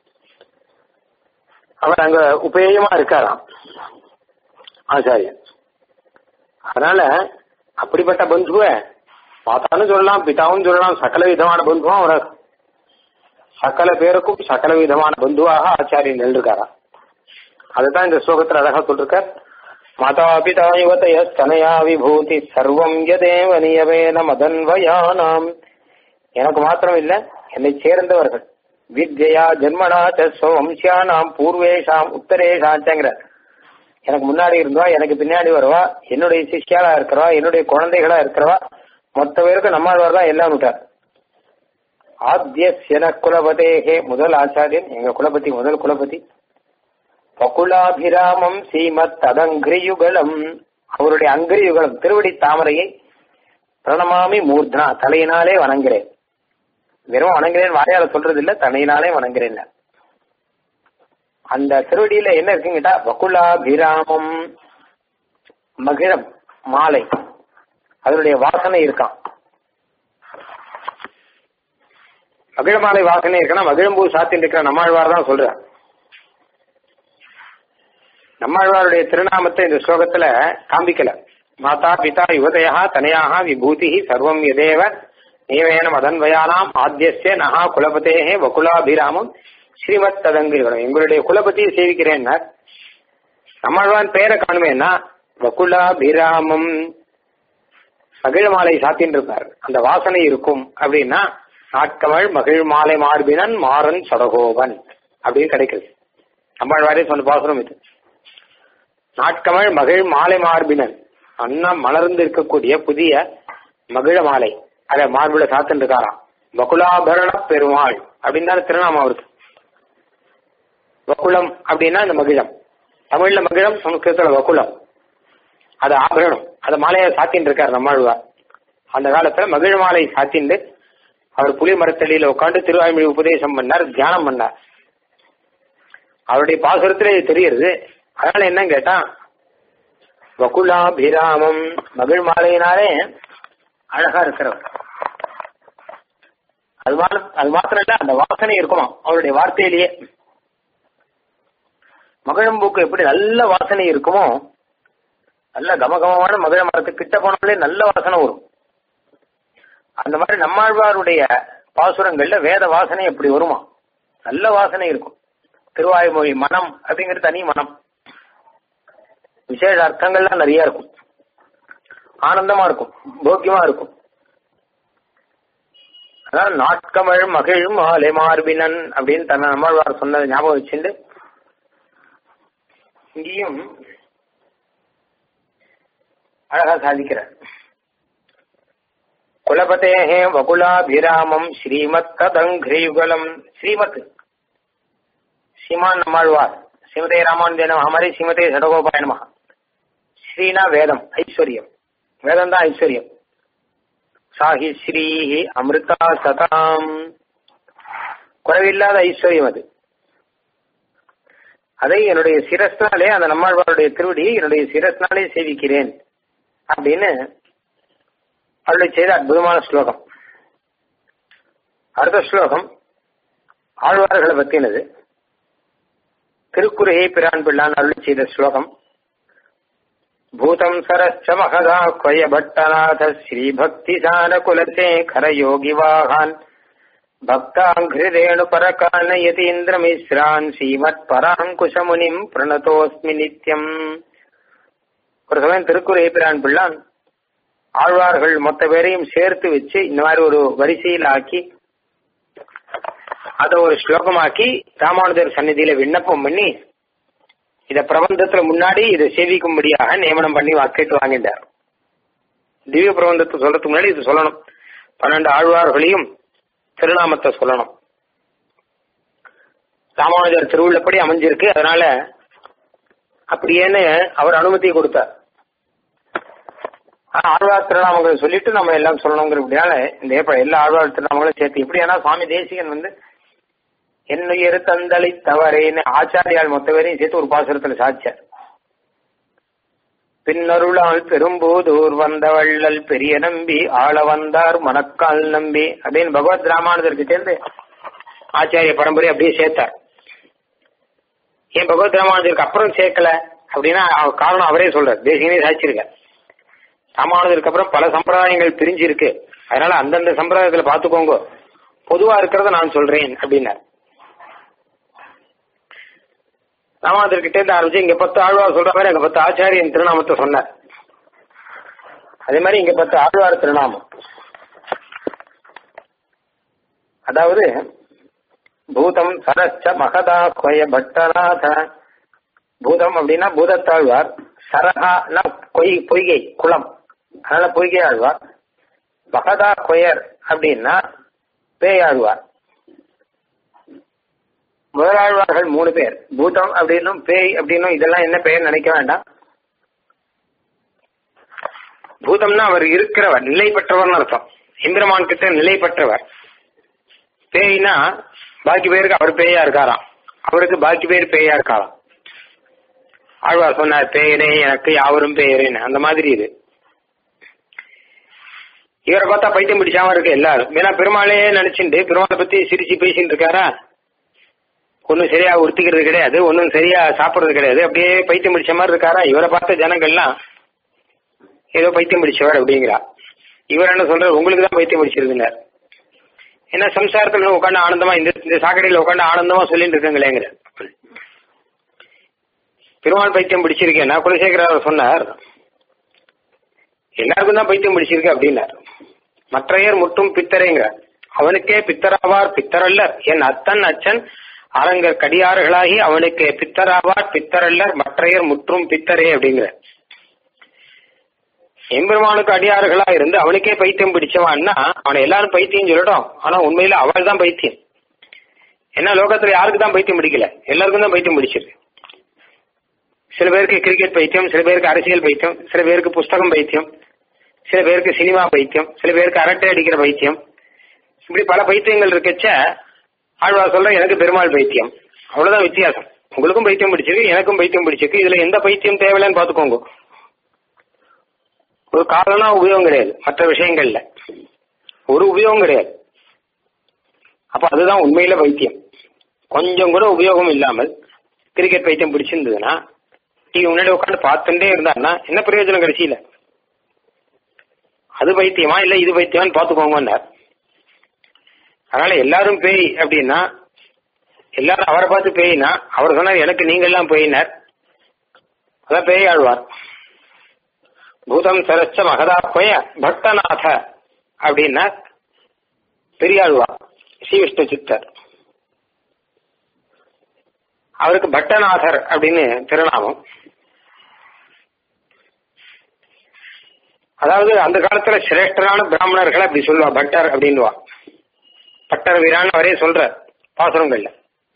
அவர் அங்க உபயோகமா இருக்காராம் ஆச்சாரியன் அதனால அப்படிப்பட்ட பந்துவை மாதான்னு சொல்லலாம் பிதாவும் சொல்லலாம் சகல விதமான பந்துவும் அவர் சகல பேருக்கும் சகல விதமான பந்துவாக ஆச்சாரியன் எழுதிருக்காராம் அதுதான் இந்த ஸ்லோகத்தில் அழகா சொல்லிருக்கார் மாதா பிதா யுவதய ஸ்தனயா விபூதி சர்வம் யதேவ நியமேன மதன்வயானாம் எனக்கு மாத்திரம் இல்ல என்னை சேர்ந்தவர்கள் வித்யா ஜென்மனா வம்சியானாம் பூர்வேஷாம் உத்தரேஷாச்சங்கிற எனக்கு முன்னாடி இருந்தவா எனக்கு பின்னாடி வருவா என்னுடைய சிஷ்யாலா இருக்கிறவா என்னுடைய குழந்தைகளா இருக்கிறவா மொத்த பேருக்கு நம்மாழ்வார் தான் எல்லாம் விட்டார் ஆத்தியன குலபதேகே முதல் ஆச்சாரியன் எங்க குலபதி முதல் குலபதி பகுலாபிராமம் சீமத் ததங்கிரியுகலம் அவருடைய அங்கிரியுகலம் திருவடி தாமரையை பிரணமாமி மூர்தனா தலையினாலே வணங்குறேன் வெறும் வணங்குறேன் வாயால சொல்றது இல்ல தலையினாலே வணங்குறேன் அந்த திருவடியில என்ன இருக்குங்கிட்டா வகுலாபிராமம் மகிழம் மாலை அதனுடைய வாசனை இருக்கான் மகிழமாலை வாசனை இருக்குன்னா மகிழம்பூ சாத்தின் இருக்கிற நம்மாழ்வார் தான் சொல்ற நம்மாழ்வாருடைய திருநாமத்தை இந்த ஸ்லோகத்துல காண்பிக்கல மாதா பிதா யுவதயா தனையாக விபூதி சர்வம் எதேவ நீவேன மதன்வயானாம் ஆத்தியஸ்ய நகா குலபதேகே வகுலாபிராமம் ஸ்ரீமத் ததங்கிரிகளும் எங்களுடைய குலபதியை சேவிக்கிறேன்னா நம்மாழ்வான் பெயரை காணுமேன்னா வகுலாபிராமம் மகிழ் மாலை சாத்தின்னு இருப்பார் அந்த வாசனை இருக்கும் அப்படின்னா நாட்கமள் மகிழ் மாலை மார்பினன் மாறன் சடகோவன் அப்படின்னு கிடைக்குது நம்மாழ்வாரே சொன்ன பாசனம் இது நாட்கமள் மகிழ் மாலை மார்பினன் அண்ணா மலர்ந்து இருக்கக்கூடிய புதிய மகிழ மாலை அத மார்பில சாத்தின்னு இருக்காராம் வகுலாபரண பெருமாள் அப்படின்னு தான் திருநாமம் அவருக்கு வகுலம் அப்படின்னா இந்த மகிழம் தமிழ்ல மகிழம் சமஸ்கிருதத்துல வகுலம் அது ஆபரணம் அந்த மாலையை சாத்தின்னு இருக்காரு நம்மாழ்வார் அந்த காலத்துல மகிழ மாலை சாத்திண்டு அவர் புலி மரத்தடியில உட்காந்து திருவாய்மொழி உபதேசம் பண்ணார் தியானம் பண்ணார் அவருடைய பாசுரத்திலே இது தெரியுது அதனால என்ன கேட்டா வகுலாபிராமம் மகிழ் மாலையினாலே அழகா இருக்கிறவர் அது அது மாத்திரம் இல்ல அந்த வாசனை இருக்குமா அவருடைய வார்த்தையிலேயே மகிழம்பூக்கு எப்படி நல்ல வாசனை இருக்குமோ நல்ல கமகமமான மகிழ மரத்துக்கு கிட்ட போனாலே நல்ல வாசனை வரும் அந்த மாதிரி நம்மாழ்வாருடைய பாசுரங்கள்ல வேத வாசனை எப்படி வருமா நல்ல வாசனை இருக்கும் திருவாய்மொழி மனம் அப்படிங்கிறது தனி மனம் விசேஷ அர்த்தங்கள்லாம் நிறைய இருக்கும் ஆனந்தமா இருக்கும் போக்கியமா இருக்கும் அதான் நாட்கமழ் மகிழ் மாலை மார்பினன் அப்படின்னு தன்னை நம்மாழ்வார் சொன்னதை ஞாபகம் வச்சுட்டு இங்கேயும் அழகா சாதிக்கிறார் குலபதேகே வகுலாபிராமம் ஸ்ரீமத் ததங்கிரியுகலம் ஸ்ரீமத் ஸ்ரீமான் நம்மாழ்வார் ஸ்ரீமதே ராமானுஜன ஹமரி ஸ்ரீமதே சடகோபாய நம ஸ்ரீனா வேதம் ஐஸ்வர்யம் வேதம் தான் ஐஸ்வர்யம் சாஹி ஸ்ரீஹி அமிர்தா சதாம் குறைவில்லாத ஐஸ்வர்யம் அது அதை என்னுடைய சிரஸ்னாலே அந்த நம்மாழ்வாருடைய திருவடியை என்னுடைய சிரஸ்னாலே சேவிக்கிறேன் அப்படின்னு அருளை செய்த அற்புதமான ஸ்லோகம் அடுத்த ஸ்லோகம் ஆழ்வார்களை பத்தினது திருக்குறையை பிரான் பிள்ளான் அருளை செய்த ஸ்லோகம் பூதம் சரச்ச மகதா கொய பட்டநாத ஸ்ரீபக்தி சார குலசேகர யோகி வாகான் பக்தாங்கிருதேணு பரகான யதீந்திரமிஸ்ரான் ஸ்ரீமத் பராங்குஷமுனிம் பிரணதோஸ்மி நித்யம் ஒரு சமயம் திருக்குறையை பிரான் பிள்ளான் ஆழ்வார்கள் மொத்த பேரையும் சேர்த்து வச்சு இந்த மாதிரி ஒரு வரிசையில் ஆக்கி அதை ஒரு ஸ்லோகமாக்கி ராமானுஜர் சந்நிதியில விண்ணப்பம் பண்ணி இத பிரபந்தத்துல முன்னாடி இதை சேவிக்கும்படியாக நியமனம் பண்ணி கேட்டு வாங்கிட்டார் திவ்ய பிரபந்தத்தை சொல்றதுக்கு முன்னாடி இது சொல்லணும் பன்னெண்டு ஆழ்வார்களையும் திருநாமத்தை சொல்லணும் ராமானுஜர் திருவுள்ளப்படி அமைஞ்சிருக்கு அதனால அப்படியேன்னு அவர் அனுமதி கொடுத்தார் ஆனா ஆழ்வார் திருநாமங்களை சொல்லிட்டு நம்ம எல்லாம் சொல்லணுங்கிறபடியால இந்த ஏப்ப எல்லா ஆழ்வார் திருநாமங்களும் சேர்த்து இப்படி ஏன்னா சுவாமி தேசிகன் வந்து என்னுயிர் தந்தளி தவறேன்னு ஆச்சாரியால் மொத்த பேரையும் சேர்த்து ஒரு பாசுரத்துல சாச்சார் பின்னருளால் பெரும்போதூர் வந்த வள்ளல் பெரிய நம்பி ஆள வந்தார் மணக்கால் நம்பி அப்படின்னு பகவத் ராமானுஜருக்கு சேர்ந்து ஆச்சாரிய பரம்பரை அப்படியே சேர்த்தார் ஏன் பகவத் ராமானுஜருக்கு அப்புறம் சேர்க்கல அப்படின்னா அவ- காரணம் அவரே சொல்றார் தேசிகனே சாதிச்சிருக்க ராமானுஜருக்கு அப்புறம் பல சம்பிரதாயங்கள் பிரிஞ்சிருக்கு அதனால அந்தந்த சம்பிரதாயத்துல பாத்துக்கோங்க பொதுவா இருக்கிறத நான் சொல்றேன் அப்படின்னார் ராமானுஜர்கிட்ட இருந்து ஆரம்பிச்சு இங்க பத்து ஆழ்வார் சொல்ற மாதிரி அங்க பத்து ஆச்சாரியன் திருநாமத்தை சொன்னார் அதே மாதிரி இங்க பத்து ஆழ்வார் திருநாமம் அதாவது பூதம் சரச்ச மகதா கொய பட்டநாத பூதம் அப்படின்னா பூதத்தாழ்வார் சரஹானா பொய் பொய்கை குளம் அதனால பொய்கை ஆழ்வார் மகதா கொயர் அப்படின்னா பேயாழ்வார் முதலாழ்வார்கள் மூணு பேர் பூதம் அப்படின்னும் பேய் அப்படின்னும் இதெல்லாம் என்ன பெயர் நினைக்க வேண்டாம் பூதம்னா அவர் இருக்கிறவர் நிலை பெற்றவர்னு அர்த்தம் இந்திரமான் கிட்ட நிலை பெற்றவர் பேய்னா பாக்கி பேருக்கு அவர் பேயா இருக்காராம் அவருக்கு பாக்கி பேர் பேயா இருக்காராம் ஆழ்வார் சொன்னார் பேயனே எனக்கு யாவரும் பேயரேன்னு அந்த மாதிரி இது இவரை பார்த்தா பைத்தியம் பிடிச்சாம இருக்கு எல்லாரும் ஏன்னா பெருமாளே நினைச்சுட்டு பெருமாளை பத்தி சிரிச்சு பேசிட்டு இருக்காரா ஒன்னும் சரியா உடுத்திக்கிறது கிடையாது ஒன்னும் சரியா சாப்பிடுறது கிடையாது அப்படியே பைத்தியம் பிடிச்ச மாதிரி இருக்காரா இவரை பார்த்த ஜனங்கள்லாம் ஏதோ பைத்தியம் பிடிச்சவர் அப்படிங்கிறா இவர் என்ன சொல்ற உங்களுக்கு தான் பைத்தியம் பிடிச்சிருக்குங்க ஏன்னா சம்சாரத்துல உட்காந்து ஆனந்தமா இந்த இந்த சாக்கடையில உட்காந்து ஆனந்தமா சொல்லிட்டு இருக்கங்களேங்கிற பெருமாள் பைத்தியம் பிடிச்சிருக்கேன் நான் குலசேகர சொன்னார் எல்லாருக்கும் தான் பைத்தியம் பிடிச்சிருக்கு அப்படின்னார் மற்றையர் முட்டும் பித்தரைங்க அவனுக்கே பித்தராவார் பித்தரல்லர் என் அத்தன் அச்சன் அரங்கர் கடியாறுகளாகி அவனுக்கு பித்தராவார் பித்தரல்லர் மற்றையர் முற்றும் பித்தரே அப்படிங்கிற எம்பெருமானுக்கு அடியாறுகளா இருந்து அவனுக்கே பைத்தியம் பிடிச்சவான்னா அவனை எல்லாரும் பைத்தியம் சொல்லட்டும் ஆனா உண்மையில அவள் தான் பைத்தியம் என்ன லோகத்துல யாருக்கு தான் பைத்தியம் பிடிக்கல எல்லாருக்கும் தான் பைத்தியம் பிடிச்சிருக்கு சில பேருக்கு கிரிக்கெட் பைத்தியம் சில பேருக்கு அரசியல் பைத்தியம் சில பேருக்கு புஸ்தகம் பைத்தியம் சில பேருக்கு சினிமா பைத்தியம் சில பேருக்கு அரட்டை அடிக்கிற பைத்தியம் இப்படி பல பைத்தியங்கள் இருக்கச்ச ஆழ்வார் சொல்ற எனக்கு பெருமாள் பைத்தியம் அவ்வளவுதான் வித்தியாசம் உங்களுக்கும் பைத்தியம் பிடிச்சிருக்கு எனக்கும் பைத்தியம் பிடிச்சிருக்கு இதுல எந்த பைத்தியம் தேவையில்லைன்னு பாத்துக்கோங்க ஒரு காரணம் உபயோகம் கிடையாது மற்ற விஷயங்கள்ல ஒரு உபயோகம் கிடையாது அப்ப அதுதான் உண்மையில பைத்தியம் கொஞ்சம் கூட உபயோகம் இல்லாமல் கிரிக்கெட் பைத்தியம் பிடிச்சிருந்ததுன்னா டிவி முன்னாடி உட்காந்து பார்த்துட்டே இருந்தாருன்னா என்ன பிரயோஜனம் கடைசியில அது பைத்தியமா இல்ல இது பைத்தியமான்னு பாத்துக்கோங்கன்னார் அதனால எல்லாரும் பேய் அப்படின்னா எல்லாரும் அவரை பார்த்து பேயினா அவர் சொன்னார் எனக்கு நீங்க எல்லாம் பேயினார் அதான் பேய் ஆழ்வார் பூதம் சரச்ச மகதாப்பய பக்தநாத அப்படின்னா பெரியாழ்வார் ஸ்ரீ விஷ்ணு சித்தர் அவருக்கு பட்டநாதர் அப்படின்னு திருநாமம் அதாவது அந்த காலத்துல சிரேஷ்டரான பிராமணர்களை அப்படி சொல்லுவா பட்டர் அப்படின்னுவா பட்டர் வீரான் அவரே சொல்ற பாசுரங்கள்ல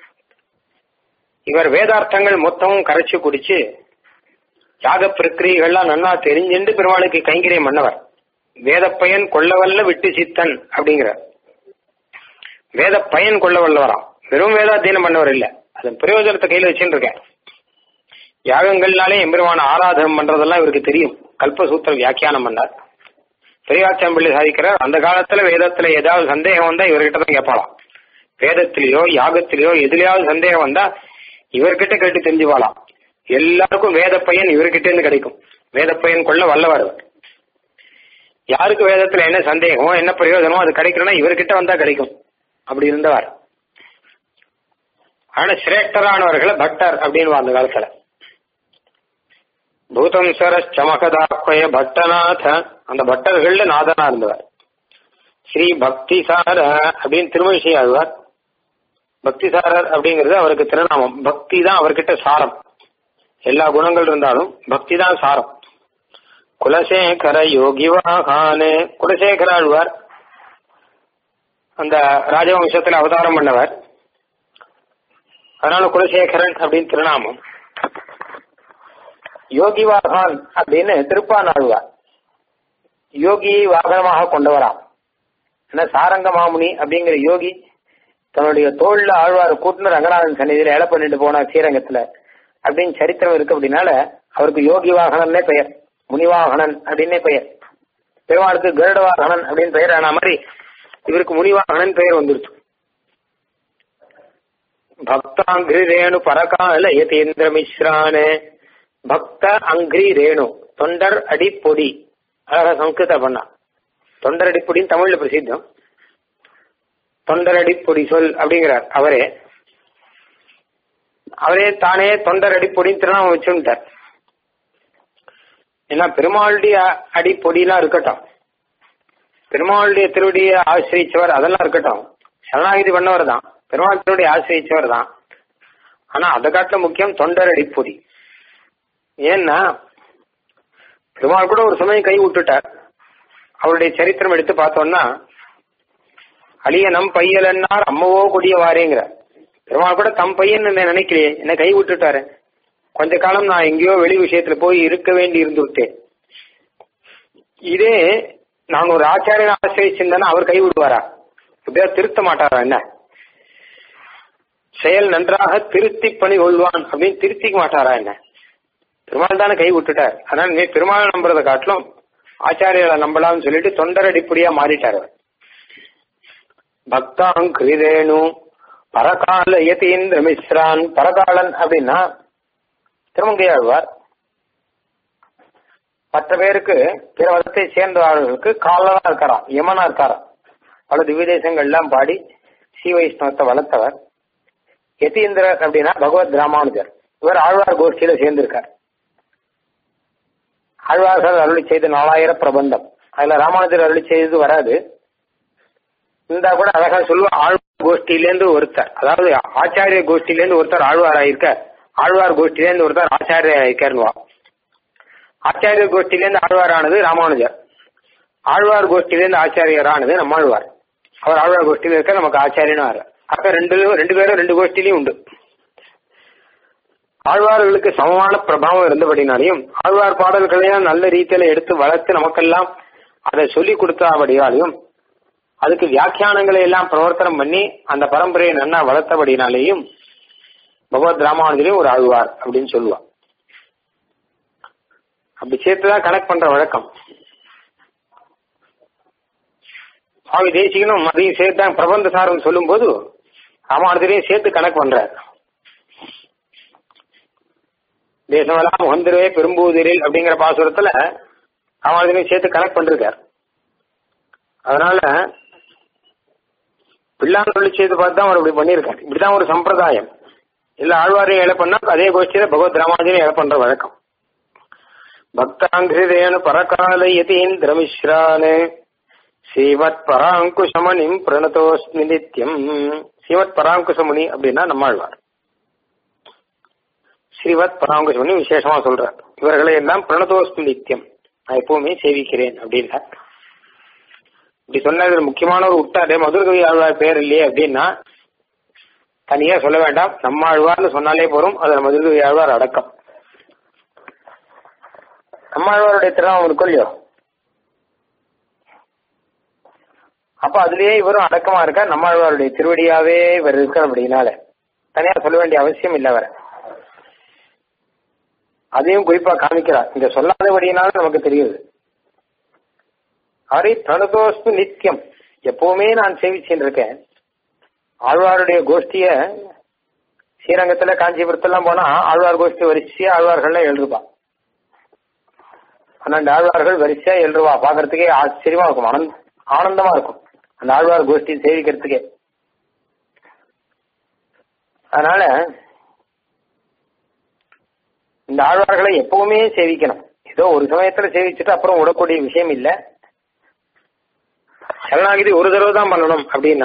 இவர் வேதார்த்தங்கள் மொத்தமும் கரைச்சு குடிச்சு யாக பிரக்கிரியெல்லாம் நன்னா தெரிஞ்சுண்டு பெருமாளுக்கு கைங்கரியம் பண்ணவர் வேத பயன் கொள்ளவல்ல விட்டு சித்தன் அப்படிங்கிற வேத பயன் கொள்ள வல்லவராம் வெறும் வேதாத்தியனம் பண்ணவர் இல்ல அதன் பிரயோஜனத்தை கையில வச்சுட்டு இருக்கேன் யாகங்கள்னாலே எம்பெருமான ஆராதனம் பண்றதெல்லாம் இவருக்கு தெரியும் கல்பசூத்திர வியாக்கியானம் பண்ணார் பெரியாச்சம்பிள்ளை சாதிக்கிறார் அந்த காலத்துல வேதத்துல ஏதாவது சந்தேகம் வந்தா இவர்கிட்ட தான் கேட்பாளாம் வேதத்திலேயோ யாகத்திலேயோ எதுலயாவது சந்தேகம் வந்தா இவர்கிட்ட கேட்டு தெரிஞ்சுவாளாம் எல்லாருக்கும் வேத பயன் இவர்கிட்ட இருந்து கிடைக்கும் வேத பயன் கொள்ள வல்லவர் அவர். யாருக்கு வேதத்துல என்ன சந்தேகமோ என்ன பிரயோஜனமோ அது கிடைக்கணும்னா இவர்கிட்ட வந்தா கிடைக்கும் அப்படி இருந்தவர் ஆனா சிரேஷ்டரானவர்களை பட்டர் அப்படின்னு அந்த காலத்துல பூதம் சர சமகதாக்கய பட்டநாத அந்த பட்டர்கள்ல நாதனா இருந்தவர் ஸ்ரீ பக்தி சார அப்படின்னு திருமழிசை ஆழ்வார் பக்தி சாரர் அப்படிங்கிறது அவருக்கு திருநாமம் பக்தி தான் அவர்கிட்ட சாரம் எல்லா குணங்கள் இருந்தாலும் பக்தி தான் சாரம் குலசேகர யோகிவாகானே குலசேகர ஆழ்வார் அந்த ராஜவம்சத்துல அவதாரம் பண்ணவர் அதனால குலசேகரன் அப்படின்னு திருநாமம் யோகிவாகான் அப்படின்னு திருப்பான் ஆழ்வார் யோகியை வாகனமாக கொண்டவராம் ஏன்னா சாரங்க மாமுனி அப்படிங்கிற யோகி தன்னுடைய தோல்ல ஆழ்வார் கூட்டின ரங்கநாதன் சன்னிதியில இழ பண்ணிட்டு போன ஸ்ரீரங்கத்துல அப்படின்னு சரித்திரம் இருக்கு அப்படின்னால அவருக்கு யோகி வாகனன்னே பெயர் முனிவாகனன் அப்படின்னே பெயர் பெருமாளுக்கு கருட வாகனன் அப்படின்னு பெயர் ஆன மாதிரி இவருக்கு முனிவாகனன் பெயர் வந்துருச்சு பக்தாங்கிரி ரேணு பரகால யதேந்திர மிஸ்ரானு பக்த அங்கிரி ரேணு தொண்டர் அடிப்பொடி அழகா சம்ஸ்கிருத பண்ணா தொண்டர் அடிப்பொடின்னு தமிழ்ல பிரசித்தம் தொண்டர் அடிப்பொடி சொல் அப்படிங்கிறார் அவரே அவரே தானே தொண்டர் அடிப்பொடின்னு திருநாமம் வச்சுட்டார் ஏன்னா பெருமாளுடைய அடிப்பொடியெல்லாம் இருக்கட்டும் பெருமாளுடைய திருவடியை ஆசிரியச்சவர் அதெல்லாம் இருக்கட்டும் சரணாகிதி பண்ணவர் தான் பெருமாள் திருவடி ஆசிரியச்சவர் தான் ஆனா அதை காட்டில முக்கியம் தொண்டர் அடிப்பொடி ஏன்னா பெருமாள் கூட ஒரு சமயம் கை விட்டுட்டார் அவருடைய சரித்திரம் எடுத்து பார்த்தோம்னா அழிய நம் பையலன்னார் அம்மவோ கொடிய வாரேங்கிற பெருமாள் கூட தம் பையன் என்ன நினைக்கலையே என்ன கை விட்டுட்டாரு கொஞ்ச காலம் நான் எங்கேயோ வெளி விஷயத்துல போய் இருக்க வேண்டி இருந்து விட்டேன் இதே நான் ஒரு ஆச்சாரியனை ஆசிரியச்சிருந்தேன்னா அவர் கை விடுவாரா இப்படியா திருத்த மாட்டாரா என்ன செயல் நன்றாக திருத்தி பணி கொள்வான் அப்படின்னு திருத்திக்க மாட்டாரா என்ன பெருமாள் தானே கை விட்டுட்டார் அதனால நீ பெருமாளை நம்புறதை காட்டிலும் ஆச்சாரியர்களை நம்பலாம்னு சொல்லிட்டு தொண்டர் அடிப்படியா மாறிட்டார் அவர் பக்தாங் கிரிதேனு பரகால யதீந்திர மிஸ்ரான் பரகாலன் அப்படின்னா திருமங்கையாழ்வார் மற்ற பேருக்கு பிற மதத்தை சேர்ந்தவர்களுக்கு காலனா இருக்காராம் யமனா இருக்காராம் பல திவ்யதேசங்கள்லாம் பாடி ஸ்ரீ வைஷ்ணவத்தை வளர்த்தவர் யதீந்திரர் அப்படின்னா பகவத் ராமானுஜர் இவர் ஆழ்வார் கோஷ்டியில சேர்ந்திருக்கார் ஆழ்வார்கள் அருளி செய்த நாலாயிரம் பிரபந்தம் அதுல ராமானுஜர் அருளி செய்தது வராது இருந்தா கூட அழகா சொல்லுவா ஆழ்வார் கோஷ்டியிலேருந்து ஒருத்தர் அதாவது ஆச்சாரிய கோஷ்டியிலேருந்து ஒருத்தர் ஆழ்வார் ஆயிருக்க ஆழ்வார் கோஷ்டியிலேருந்து ஒருத்தர் ஆச்சாரிய ஆயிருக்காருவா ஆச்சாரிய கோஷ்டியிலேருந்து ஆழ்வார் ஆனது ராமானுஜர் ஆழ்வார் கோஷ்டியிலேருந்து ஆச்சாரியர் ஆனது நம்மாழ்வார் அவர் ஆழ்வார் கோஷ்டியில இருக்க நமக்கு ஆச்சாரியனும் ஆறு அப்ப ரெண்டு ரெண்டு பேரும் ரெண்டு கோஷ்டிலையும் உண்டு ஆழ்வார்களுக்கு சமமான பிரபாவம் இருந்தபடினாலையும் ஆழ்வார் பாடல்களையும் நல்ல ரீதியில எடுத்து வளர்த்து நமக்கெல்லாம் அதை சொல்லி கொடுத்தபடியாலையும் அதுக்கு வியாக்கியானங்களை எல்லாம் பிரவர்த்தனம் பண்ணி அந்த பரம்பரையை நன்னா வளர்த்தபடினாலேயும் பகவத் ராமானுஜரையும் ஒரு ஆழ்வார் அப்படின்னு சொல்லுவான் அப்படி சேர்த்துதான் கனெக்ட் பண்ற வழக்கம் சுவாமி தேசிகனும் அதையும் சேர்த்து தான் பிரபந்த சாரம் சொல்லும் போது ராமானுஜரையும் சேர்த்து கனெக்ட் பண்றார் தேசமெல்லாம் உகந்திரவே பெரும்பூதிரில் அப்படிங்கிற பாசுரத்துல ராமானுஜரையும் சேர்த்து கனெக்ட் பண்ணிருக்கார் அதனால பிள்ளான் சொல்லி செய்து பார்த்து தான் அவர் இப்படி பண்ணியிருக்காரு இப்படிதான் ஒரு சம்பிரதாயம் இல்ல ஆழ்வாரையும் இழ பண்ணா அதே கோஷ்டியில பகவத் ராமானுஜரையும் இழ பண்ற வழக்கம் பக்தாங்கிருதேனு பரகால யதீந்திரமிஸ்ரானு ஸ்ரீமத் பராங்குஷமணிம் பிரணதோஸ்மி நித்யம் ஸ்ரீமத் பராங்குஷமுனி அப்படின்னா நம்மாழ்வார் ஸ்ரீமத் பராங்குஷமுனி விசேஷமா சொல்றார் இவர்களை எல்லாம் பிரணதோஸ்மி நித்தியம் நான் எப்பவுமே சேவிக்கிறேன் அப்படின்னா இப்படி சொன்னது முக்கியமான ஒரு விட்டாரு மதுரகவி ஆழ்வார் பேர் இல்லையே அப்படின்னா தனியா சொல்ல வேண்டாம் நம்ம ஆழ்வார்னு சொன்னாலே போறோம் அதுல மதுரகவி ஆழ்வார் அடக்கம் நம்மாழ்வாருடைய திருநாமம் இருக்கும் இல்லையோ அப்ப அதுலயே இவரும் அடக்கமா இருக்கார் நம்மாழ்வாருடைய திருவடியாவே இவர் இருக்கார் அப்படின்னால தனியா சொல்ல வேண்டிய அவசியம் இல்ல வர அதையும் குறிப்பா காமிக்கிறார் இந்த சொல்லாதபடியினால நமக்கு தெரியுது அவரை பிரணதோஸ்து நித்தியம் எப்பவுமே நான் சேவிச்சுட்டு இருக்கேன் ஆழ்வாருடைய கோஷ்டிய ஸ்ரீரங்கத்துல காஞ்சிபுரத்தெல்லாம் போனா ஆழ்வார் கோஷ்டி வரிசையா ஆழ்வார்கள்லாம் எழுதுப்பா பன்னெண்டு ஆழ்வார்கள் வரிசையா எழுதுவா பாக்குறதுக்கே ஆச்சரியமா இருக்கும் ஆனந்த் ஆனந்தமா இருக்கும் அந்த ஆழ்வார் கோஷ்டி சேவிக்கிறதுக்கே அதனால இந்த ஆழ்வார்களை எப்பவுமே சேவிக்கணும் ஏதோ ஒரு சமயத்துல சேவிச்சுட்டு அப்புறம் விடக்கூடிய விஷயம் இல்ல சரணாகிதி ஒரு தடவை தான் பண்ணணும் அப்படின்னா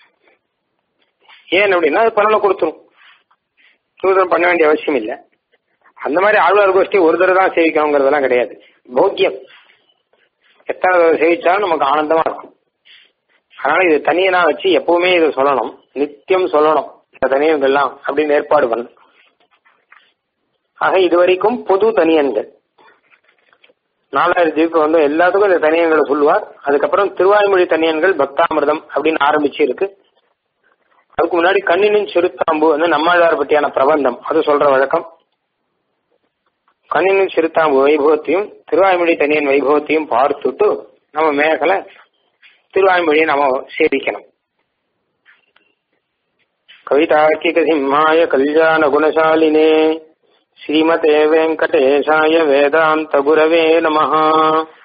ஏன் அப்படின்னா அது பலனை கொடுத்துரும் சூதனம் பண்ண வேண்டிய அவசியம் இல்லை அந்த மாதிரி ஆழ்வார் கோஷ்டி ஒரு தடவை தான் சேவிக்கணுங்கிறதெல்லாம் கிடையாது போக்கியம் எத்தனை தடவை சேவிச்சாலும் நமக்கு ஆனந்தமா இருக்கும் அதனால இது தனியனா வச்சு எப்பவுமே இதை சொல்லணும் நித்தியம் சொல்லணும் இந்த தனியன்கள்லாம் அப்படின்னு ஏற்பாடு பண்ணணும் ஆக இதுவரைக்கும் பொது தனியன்கள் நாலாயிரம் ஜீவுக்கு வந்து எல்லாத்துக்கும் இந்த தனியன்களை சொல்லுவார் அதுக்கப்புறம் திருவாய்மொழி தனியன்கள் பக்தாமிர்தம் அப்படின்னு ஆரம்பிச்சு இருக்கு அதுக்கு முன்னாடி கண்ணினின் சிறுத்தாம்பு வந்து நம்மாழ்வார் பற்றியான பிரபந்தம் அது சொல்ற வழக்கம் கண்ணினின் சிறுத்தாம்பு வைபவத்தையும் திருவாய்மொழி தனியன் வைபவத்தையும் பார்த்துட்டு நம்ம மேகலை திருவாய்மொழியை நம்ம சேவிக்கணும் கவிதார்க்கிக சிம்மாய கல்யாண குணசாலினே ஸ்ரீமதே வெங்கடேசாய வேதாந்த குரவே நமஹா